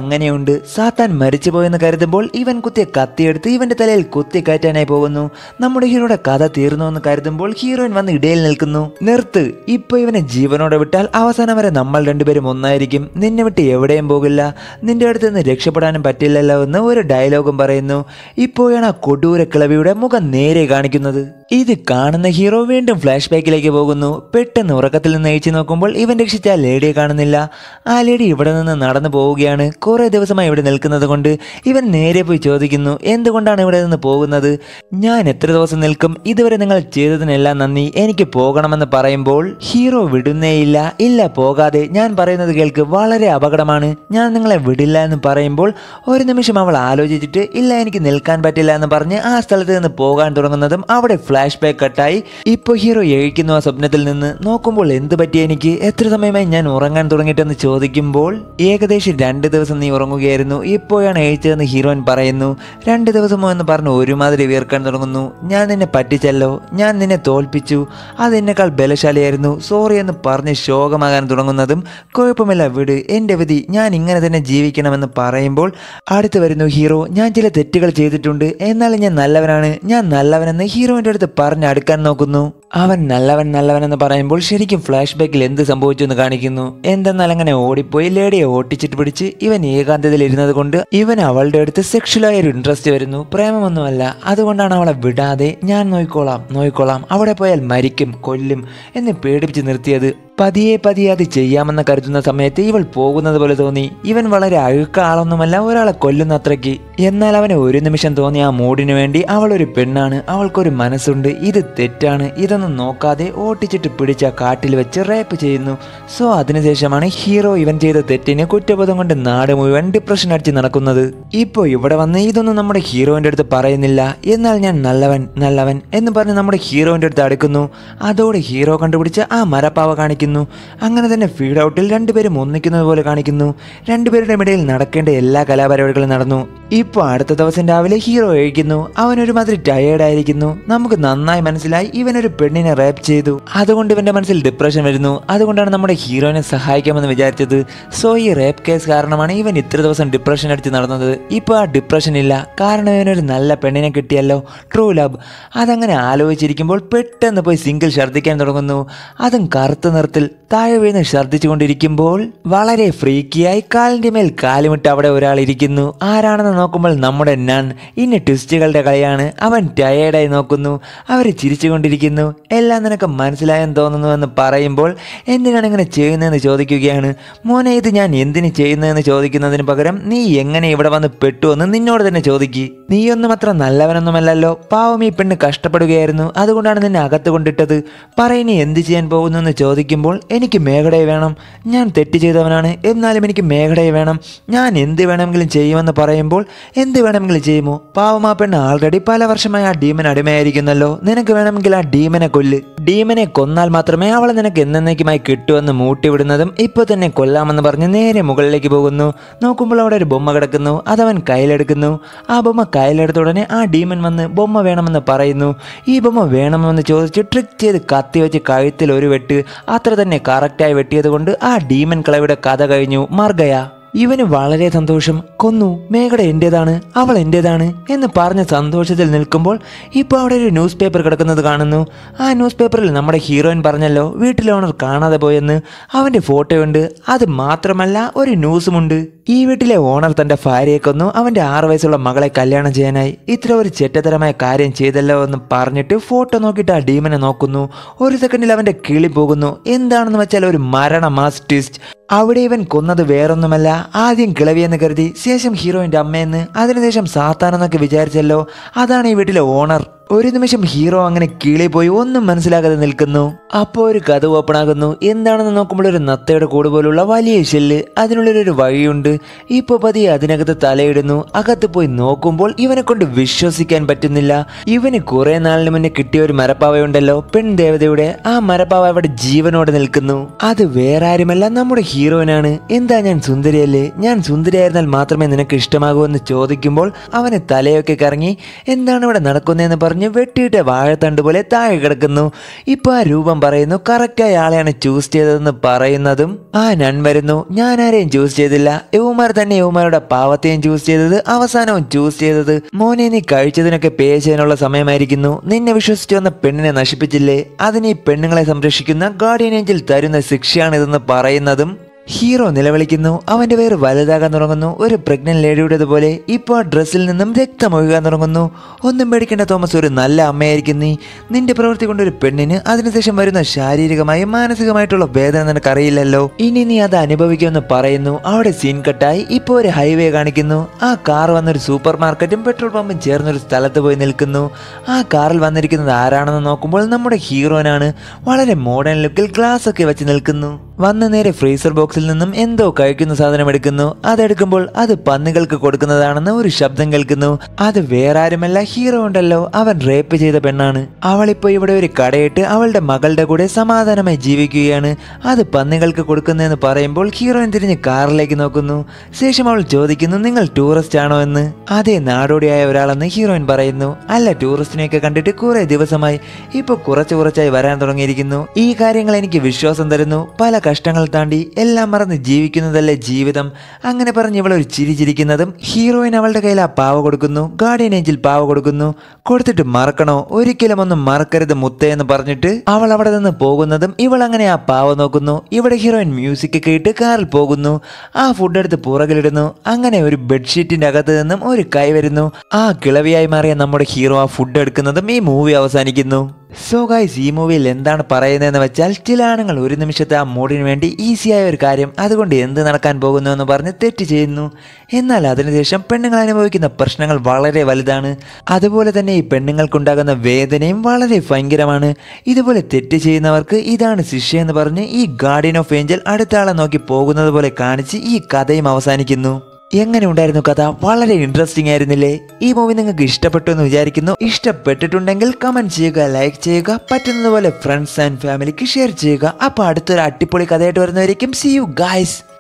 അങ്ങനെയുണ്ട് സാത്താൻ മരിച്ചുപോയെന്ന് കരുതുമ്പോൾ ഇവൻ കുത്തിയ കത്തിയെടുത്ത് ഇവന്റെ തലയിൽ കുത്തി കയറ്റാനായി പോകുന്നു നമ്മുടെ ഹീറോയുടെ കഥ തീർന്നു എന്ന് കരുതുമ്പോൾ ഹീറോയിൻ വന്ന് ഇടയിൽ നിൽക്കുന്നു നിർത്ത് ഇപ്പൊ ഇവനെ ജീവനോടെ വിട്ടാൽ അവസാനം വരെ നമ്മൾ രണ്ടുപേരും ഒന്നായിരിക്കും നിന്നെ വിട്ട് എവിടെയും പോകില്ല നിന്റെ അടുത്ത് നിന്ന് രക്ഷപ്പെടാനും പറ്റില്ലല്ലോ എന്ന് ഒരു ഡയലോഗും പറയുന്നു ഇപ്പോഴാണ് ആ കൊടൂര കിളവിയുടെ മുഖം നേരെ കാണിക്കുന്നത് ഇത് കാണുന്ന ഹീറോ വീണ്ടും ഫ്ലാഷ് ബാക്കിലേക്ക് പോകുന്നു പെട്ടെന്ന് ഉറക്കത്തിൽ നിന്ന് അയച്ചു നോക്കുമ്പോൾ ഇവൻ രക്ഷിച്ച ആ ലേഡിയെ കാണുന്നില്ല ആ ലേഡി ഇവിടെ നിന്ന് നടന്നു പോവുകയാണ് കുറെ ദിവസമായി ഇവിടെ നിൽക്കുന്നത് കൊണ്ട് ഇവൻ നേരെ പോയി ചോദിക്കുന്നു എന്തുകൊണ്ടാണ് ഇവിടെ നിന്ന് പോകുന്നത് ഞാൻ എത്ര ദിവസം നിൽക്കും ഇതുവരെ നിങ്ങൾ ചെയ്തതിനെല്ലാം നന്ദി എനിക്ക് പോകണമെന്ന് പറയുമ്പോൾ ഹീറോ വിടുന്നേയില്ല ഇല്ല പോകാതെ ഞാൻ പറയുന്നത് കേൾക്ക് വളരെ അപകടമാണ് ഞാൻ നിങ്ങളെ വിടില്ല എന്ന് പറയുമ്പോൾ ഒരു നിമിഷം അവൾ ആലോചിച്ചിട്ട് ഇല്ല എനിക്ക് നിൽക്കാൻ പറ്റില്ല എന്ന് പറഞ്ഞ് ആ സ്ഥലത്ത് നിന്ന് പോകാൻ തുടങ്ങുന്നതും അവിടെ ഫ്ലാഷ് ബാക്ക് കട്ടായി ഇപ്പോൾ ഹീറോ എഴിക്കുന്നു ആ സ്വപ്നത്തിൽ നിന്ന് നോക്കുമ്പോൾ എന്ത് പറ്റി എനിക്ക് എത്ര സമയമായി ഞാൻ ഉറങ്ങാൻ തുടങ്ങിയിട്ടെന്ന് ചോദിക്കുമ്പോൾ ഏകദേശം രണ്ട് ദിവസം നീ ഉറങ്ങുകയായിരുന്നു ഇപ്പോഴാണ് എഴുച്ചതെന്ന് ഹീറോയിൻ പറയുന്നു രണ്ട് ദിവസമോ എന്ന് പറഞ്ഞ് ഒരുമാതിരി വീർക്കാൻ തുടങ്ങുന്നു ഞാൻ നിന്നെ പറ്റിച്ചല്ലോ ഞാൻ നിന്നെ തോൽപ്പിച്ചു അത് എന്നെക്കാൾ ബലശാലിയായിരുന്നു സോറി എന്ന് പറഞ്ഞ് ശോകമാകാൻ തുടങ്ങുന്നതും കുഴപ്പമില്ല വിട് എൻ്റെ വിധി ഞാൻ ഇങ്ങനെ തന്നെ ജീവിക്കണമെന്ന് പറയുമ്പോൾ അടുത്ത് വരുന്നു ഹീറോ ഞാൻ ചില തെറ്റുകൾ ചെയ്തിട്ടുണ്ട് എന്നാലും ഞാൻ നല്ലവനാണ് ഞാൻ നല്ലവനെന്ന് ഹീറോയിൻ്റെ അടുത്ത് പറഞ്ഞ് അടുക്കാൻ നോക്കുന്നു അവൻ നല്ലവൻ നല്ലവൻ എന്ന് പറയുമ്പോൾ ശരിക്കും ഫ്ലാഷ് ബാക്കിൽ എന്ത് സംഭവിച്ചു എന്ന് കാണിക്കുന്നു എന്തെന്നാൽ അങ്ങനെ ഓടിപ്പോയി ലേഡിയെ ഓട്ടിച്ചിട്ട് പിടിച്ച് ഇവൻ ഏകാന്തതയിൽ ഇരുന്നത് കൊണ്ട് ഇവൻ അവളുടെ അടുത്ത് സെക്ഷലായ ഒരു ഇൻട്രസ്റ്റ് വരുന്നു പ്രേമമൊന്നുമല്ല അതുകൊണ്ടാണ് അവളെ വിടാതെ ഞാൻ നോയിക്കോളാം നോയിക്കോളാം അവിടെ പോയാൽ മരിക്കും കൊല്ലും എന്ന് പേടിപ്പിച്ച് നിർത്തിയത് പതിയെ പതിയെ അത് ചെയ്യാമെന്ന് കരുതുന്ന സമയത്ത് ഇവൾ പോകുന്നത് പോലെ തോന്നി ഇവൻ വളരെ അഴുക്ക ആളൊന്നുമല്ല ഒരാളെ കൊല്ലുന്ന അത്രയ്ക്ക് എന്നാൽ അവന് ഒരു നിമിഷം തോന്നിയ ആ മൂഡിന് വേണ്ടി അവൾ ഒരു പെണ്ണാണ് അവൾക്കൊരു മനസ്സുണ്ട് ഇത് തെറ്റാണ് ഇതൊന്നും നോക്കാതെ ഓട്ടിച്ചിട്ട് പിടിച്ച കാട്ടിൽ വെച്ച് റേപ്പ് ചെയ്യുന്നു സോ അതിനുശേഷമാണ് ഹീറോ ഇവൻ ചെയ്ത തെറ്റിന് കുറ്റബോധം കൊണ്ട് നാട് മുഴുവൻ ഡിപ്രഷൻ അടിച്ച് നടക്കുന്നത് ഇപ്പോൾ ഇവിടെ വന്ന് ഇതൊന്നും നമ്മുടെ ഹീറോയിൻ്റെ അടുത്ത് പറയുന്നില്ല എന്നാൽ ഞാൻ നല്ലവൻ നല്ലവൻ എന്ന് പറഞ്ഞ് നമ്മുടെ ഹീറോയിൻ്റെ അടുത്ത് അടുക്കുന്നു അതോടെ ഹീറോ കണ്ടുപിടിച്ച ആ മരപ്പാവ കാണിക്കുന്നു അങ്ങനെ തന്നെ ഫീഡ് ഔട്ടിൽ രണ്ടുപേരും ഒന്നിക്കുന്നത് പോലെ കാണിക്കുന്നു രണ്ടുപേരുടെ ഇടയിൽ നടക്കേണ്ട എല്ലാ കലാപരിപാടികളും നടന്നു ഇപ്പോൾ അടുത്ത ദിവസം രാവിലെ ഹീറോ എഴുതിക്കുന്നു അവൻ ഒരുമാതിരി ടയേർഡ് ആയിരിക്കുന്നു നമുക്ക് നന്നായി മനസ്സിലായി ഇവനൊരു പെണ്ണിനെ റേപ്പ് ചെയ്തു അതുകൊണ്ട് ഇവന്റെ മനസ്സിൽ ഡിപ്രഷൻ വരുന്നു അതുകൊണ്ടാണ് നമ്മുടെ ഹീറോയിനെ സഹായിക്കാമെന്ന് വിചാരിച്ചത് സോ ഈ റേപ്പ് കേസ് കാരണമാണ് ഇവൻ ഇത്ര ദിവസം ഡിപ്രഷൻ അടിച്ച് നടന്നത് ഇപ്പോൾ ആ ഡിപ്രഷൻ ഇല്ല കാരണം ഇവനൊരു നല്ല പെണ്ണിനെ കിട്ടിയല്ലോ ട്രൂ ലവ് അതങ്ങനെ ആലോചിച്ചിരിക്കുമ്പോൾ പെട്ടെന്ന് പോയി സിംഗിൾ ഛർദ്ദിക്കാൻ തുടങ്ങുന്നു അതും കറുത്ത നിറത്തിൽ താഴെ വീണ് ഛർദ്ദിച്ചുകൊണ്ടിരിക്കുമ്പോൾ വളരെ ഫ്രീക്കിയായി കാലിന്റെ മേൽ കാലുമിട്ട് അവിടെ ഒരാൾ ഇരിക്കുന്നു ആരാണെന്ന് നോക്കുമ്പോൾ നമ്മുടെ നൺ ഇനി ട്വിസ്റ്റുകളുടെ കളിയാണ് അവൻ ടയേർഡായി നോക്കുന്നു അവർ ചിരിച്ചുകൊണ്ടിരിക്കുന്നു എല്ലാം നിനക്ക് മനസ്സിലായെന്ന് തോന്നുന്നു എന്ന് പറയുമ്പോൾ എന്തിനാണ് ഇങ്ങനെ ചെയ്യുന്നതെന്ന് ചോദിക്കുകയാണ് മോനെ ഇത് ഞാൻ എന്തിന് ചെയ്യുന്നതെന്ന് ചോദിക്കുന്നതിന് പകരം നീ എങ്ങനെ ഇവിടെ വന്ന് പെട്ടു എന്ന് നിന്നോട് തന്നെ ചോദിക്ക് നീയൊന്നും അത്ര നല്ലവനൊന്നുമല്ലല്ലോ പാവം ഈ പെണ്ണ് കഷ്ടപ്പെടുകയായിരുന്നു അതുകൊണ്ടാണ് നിന്നെ അകത്ത് കൊണ്ടിട്ടത് പറയിനി എന്ത് ചെയ്യാൻ പോകുന്നു എന്ന് ചോദിക്കുമ്പോൾ എനിക്ക് മേഘടയെ വേണം ഞാൻ തെറ്റ് ചെയ്തവനാണ് എന്നാലും എനിക്ക് മേഘടയെ വേണം ഞാൻ എന്ത് വേണമെങ്കിലും ചെയ്യുമെന്ന് പറയുമ്പോൾ എന്ത് വേണമെങ്കിലും ചെയ്യുമോ പാവം ആ പെണ്ണ് ആൾറെഡി പല വർഷമായി ആ ഡീമൻ അടിമയായിരിക്കുന്നല്ലോ നിനക്ക് വേണമെങ്കിൽ ആ ഡീമനെ കൊല്ല് ഡീമനെ കൊന്നാൽ മാത്രമേ അവളെ നിനക്ക് എന്നേക്കുമായി കിട്ടുമെന്ന് മൂട്ടിവിടുന്നതും ഇപ്പോൾ തന്നെ കൊല്ലാമെന്ന് പറഞ്ഞ് നേരെ മുകളിലേക്ക് പോകുന്നു നോക്കുമ്പോൾ അവിടെ ഒരു ബൊമ്മ കിടക്കുന്നു അതവൻ കയ്യിലെടുക്കുന്നു ആ ബൊമ്മ കയ്യിലെടുത്ത ഉടനെ ആ ഡീമൻ വന്ന് ബൊമ്മ വേണമെന്ന് പറയുന്നു ഈ ബൊമ്മ വേണമെന്ന് ചോദിച്ച് ട്രിക്ക് ചെയ്ത് കത്തി വെച്ച് കഴുത്തിൽ ഒരു വെട്ട് അത്ര തന്നെ കറക്റ്റായി വെട്ടിയത് കൊണ്ട് ആ ഡീമൻ കളയുടെ കഥ കഴിഞ്ഞു മർഗയ ഇവന് വളരെ സന്തോഷം കൊന്നു മേഘട എന്റേതാണ് അവൾ എന്റേതാണ് എന്ന് പറഞ്ഞ സന്തോഷത്തിൽ നിൽക്കുമ്പോൾ ഇപ്പോൾ അവിടെ ഒരു ന്യൂസ് പേപ്പർ കിടക്കുന്നത് കാണുന്നു ആ ന്യൂസ് പേപ്പറിൽ നമ്മുടെ ഹീറോയിൻ പറഞ്ഞല്ലോ വീട്ടിലെ ഓണർ കാണാതെ പോയെന്ന് അവന്റെ ഫോട്ടോയുണ്ട് അത് മാത്രമല്ല ഒരു ന്യൂസുമുണ്ട് ഈ വീട്ടിലെ ഓണർ തന്റെ ഭാര്യയെ കൊന്നു അവന്റെ ആറ് വയസ്സുള്ള മകളെ കല്യാണം ചെയ്യാനായി ഇത്ര ഒരു ചെറ്റത്തരമായ കാര്യം ചെയ്തല്ലോ എന്ന് പറഞ്ഞിട്ട് ഫോട്ടോ നോക്കിയിട്ട് ആ ഡീമനെ നോക്കുന്നു ഒരു സെക്കൻഡിൽ അവന്റെ കിളി പോകുന്നു എന്താണെന്ന് വെച്ചാൽ ഒരു മരണ മാസ് ട്വിസ്റ്റ് അവിടെ ഇവൻ കൊന്നത് വേറൊന്നുമല്ല ആദ്യം കിളവിയെന്ന് കരുതി ശേഷം ഹീറോയിന്റെ അമ്മയെന്ന് അതിനുശേഷം സാത്താനെന്നൊക്കെ വിചാരിച്ചല്ലോ അതാണ് ഈ വീട്ടിലെ ഓണർ ഒരു നിമിഷം ഹീറോ അങ്ങനെ കീളി പോയി ഒന്നും മനസ്സിലാകാതെ നിൽക്കുന്നു അപ്പോൾ ഒരു കഥ ഓപ്പൺ ആകുന്നു എന്താണെന്ന് നോക്കുമ്പോൾ ഒരു നത്തയുടെ കൂട് പോലുള്ള വലിയ ഷെല്ല് അതിനുള്ളിൽ ഒരു വഴിയുണ്ട് ഇപ്പോൾ പതിയെ അതിനകത്ത് തലയിടുന്നു അകത്ത് പോയി നോക്കുമ്പോൾ ഇവനെ കൊണ്ട് വിശ്വസിക്കാൻ പറ്റുന്നില്ല ഇവന് കുറെ നാളിന് മുന്നേ കിട്ടിയ ഒരു മരപ്പാവയുണ്ടല്ലോ പെൺദേവതയുടെ ആ മരപ്പാവ അവിടെ ജീവനോടെ നിൽക്കുന്നു അത് വേറെ ആരുമല്ല നമ്മുടെ ഹീറോയിനാണ് എന്താ ഞാൻ സുന്ദരിയല്ലേ ഞാൻ സുന്ദരിയായിരുന്നാൽ മാത്രമേ നിനക്ക് ഇഷ്ടമാകൂ എന്ന് ചോദിക്കുമ്പോൾ അവന് തലയൊക്കെ കറങ്ങി എന്താണ് ഇവിടെ നടക്കുന്നതെന്ന് പറഞ്ഞ് പറഞ്ഞ് വെട്ടിയിട്ട് വാഴത്തണ്ട് പോലെ താഴെ കിടക്കുന്നു ഇപ്പൊ ആ രൂപം പറയുന്നു കറക്റ്റായ ആളെയാണ് ചൂസ് ചെയ്തതെന്ന് പറയുന്നതും ആ നൺ വരുന്നു ഞാൻ ആരെയും ചൂസ് ചെയ്തില്ല യുവമാർ തന്നെ യുവമാരുടെ പാവത്തെയും ചൂസ് ചെയ്തത് അവസാനവും ചൂസ് ചെയ്തത് മോനെ നീ കഴിച്ചതിനൊക്കെ പേ ചെയ്യാനുള്ള സമയമായിരിക്കുന്നു നിന്നെ വിശ്വസിച്ച് വന്ന പെണ്ണിനെ നശിപ്പിച്ചില്ലേ അതിന് ഈ പെണ്ണുങ്ങളെ സംരക്ഷിക്കുന്ന ഗാർഡിയൻ ഏഞ്ചൽ തരുന്ന ശിക്ഷയാണിതെന്ന് പറയുന്നതും ഹീറോ നിലവിളിക്കുന്നു അവന്റെ പേര് വലുതാകാൻ തുടങ്ങുന്നു ഒരു പ്രഗ്നന്റ് ലേഡിയുടേതുപോലെ ഇപ്പോൾ ആ ഡ്രസ്സിൽ നിന്നും രക്തം ഒഴുകാൻ തുടങ്ങുന്നു ഒന്നും പേടിക്കേണ്ട തോമസ് ഒരു നല്ല അമ്മയായിരിക്കും നീ നിന്റെ പ്രവൃത്തി കൊണ്ട് ഒരു പെണ്ണിന് അതിനുശേഷം വരുന്ന ശാരീരികമായും മാനസികമായിട്ടുള്ള വേദന നിനക്കറിയില്ലല്ലോ ഇനി നീ അത് അനുഭവിക്കുമെന്ന് പറയുന്നു അവിടെ സീൻ കട്ടായി ഇപ്പോൾ ഒരു ഹൈവേ കാണിക്കുന്നു ആ കാർ വന്നൊരു സൂപ്പർ മാർക്കറ്റും പെട്രോൾ പമ്പും ചേർന്നൊരു സ്ഥലത്ത് പോയി നിൽക്കുന്നു ആ കാറിൽ വന്നിരിക്കുന്നത് ആരാണെന്ന് നോക്കുമ്പോൾ നമ്മുടെ ഹീറോനാണ് വളരെ മോഡേൺ ലുക്കിൽ ഗ്ലാസ് ഒക്കെ വെച്ച് നിൽക്കുന്നു വന്ന് നേരെ ഫ്രീസർ ബോക്സിൽ നിന്നും എന്തോ കഴിക്കുന്ന സാധനം എടുക്കുന്നു അതെടുക്കുമ്പോൾ അത് പന്നികൾക്ക് കൊടുക്കുന്നതാണെന്ന് ഒരു ശബ്ദം കേൾക്കുന്നു അത് വേറെ ആരുമല്ല ഹീറോ ഉണ്ടല്ലോ അവൻ റേപ്പ് ചെയ്ത പെണ്ണാണ് അവളിപ്പോ ഇവിടെ ഒരു കടയിട്ട് അവളുടെ മകളുടെ കൂടെ സമാധാനമായി ജീവിക്കുകയാണ് അത് പന്നികൾക്ക് കൊടുക്കുന്നതെന്ന് പറയുമ്പോൾ ഹീറോയിൻ തിരിഞ്ഞ് കാറിലേക്ക് നോക്കുന്നു ശേഷം അവൾ ചോദിക്കുന്നു നിങ്ങൾ ടൂറിസ്റ്റ് ആണോ എന്ന് അതേ നാടോടിയായ ഒരാളെന്ന് ഹീറോയിൻ പറയുന്നു അല്ല ടൂറിസ്റ്റിനെയൊക്കെ കണ്ടിട്ട് കുറെ ദിവസമായി ഇപ്പൊ കുറച്ച് കുറച്ചായി വരാൻ തുടങ്ങിയിരിക്കുന്നു ഈ കാര്യങ്ങൾ എനിക്ക് വിശ്വാസം തരുന്നു പല കഷ്ടങ്ങൾ താണ്ടി എല്ലാം മറന്ന് ജീവിക്കുന്നതല്ലേ ജീവിതം അങ്ങനെ പറഞ്ഞ് ഇവളൊരു ചിരി ചിരിക്കുന്നതും ഹീറോയിൻ അവളുടെ കയ്യിൽ ആ പാവ കൊടുക്കുന്നു ഗാർഡിയൻ ഏഞ്ചിൽ പാവ കൊടുക്കുന്നു കൊടുത്തിട്ട് മറക്കണോ ഒരിക്കലും ഒന്നും മറക്കരുത് മുത്തേ എന്ന് പറഞ്ഞിട്ട് അവൾ അവിടെ നിന്ന് പോകുന്നതും ഇവൾ അങ്ങനെ ആ പാവ നോക്കുന്നു ഇവിടെ ഹീറോയിൻ മ്യൂസിക് ഒക്കെ ഇട്ട് കാറിൽ പോകുന്നു ആ ഫുഡ് എടുത്ത് പുറകിലിടുന്നു അങ്ങനെ ഒരു ബെഡ്ഷീറ്റിന്റെ അകത്ത് നിന്നും ഒരു കൈ വരുന്നു ആ കിളവിയായി മാറിയ നമ്മുടെ ഹീറോ ആ ഫുഡ് എടുക്കുന്നതും ഈ മൂവി അവസാനിക്കുന്നു സോ ഗൈസ് ഈ മൂവിയിൽ എന്താണ് പറയുന്നതെന്ന് വെച്ചാൽ ചില ആണുങ്ങൾ ഒരു നിമിഷത്തെ ആ മൂഡിന് വേണ്ടി ഈസിയായ ഒരു കാര്യം അതുകൊണ്ട് എന്ത് നടക്കാൻ പോകുന്നു എന്ന് പറഞ്ഞ് തെറ്റ് ചെയ്യുന്നു എന്നാൽ അതിനുശേഷം പെണ്ണുങ്ങൾ അനുഭവിക്കുന്ന പ്രശ്നങ്ങൾ വളരെ വലുതാണ് അതുപോലെ തന്നെ ഈ പെണ്ണുങ്ങൾക്കുണ്ടാകുന്ന വേദനയും വളരെ ഭയങ്കരമാണ് ഇതുപോലെ തെറ്റ് ചെയ്യുന്നവർക്ക് ഇതാണ് ശിക്ഷയെന്ന് പറഞ്ഞ് ഈ ഗാർഡിയൻ ഓഫ് ഏഞ്ചൽ അടുത്ത ആളെ നോക്കി പോകുന്നത് പോലെ കാണിച്ച് ഈ കഥയും അവസാനിക്കുന്നു എങ്ങനെ ഉണ്ടായിരുന്നു കഥ വളരെ ഇൻട്രസ്റ്റിംഗ് ആയിരുന്നില്ലേ ഈ മൂവി നിങ്ങൾക്ക് ഇഷ്ടപ്പെട്ടു എന്ന് വിചാരിക്കുന്നു ഇഷ്ടപ്പെട്ടിട്ടുണ്ടെങ്കിൽ കമന്റ് ചെയ്യുക ലൈക്ക് ചെയ്യുക പറ്റുന്നത് പോലെ ഫ്രണ്ട്സ് ആൻഡ് ഫാമിലിക്ക് ഷെയർ ചെയ്യുക അപ്പോൾ അടുത്തൊരു അടിപൊളി കഥയായിട്ട് വരുന്നവരേക്കും സി യു ഗായ്സ്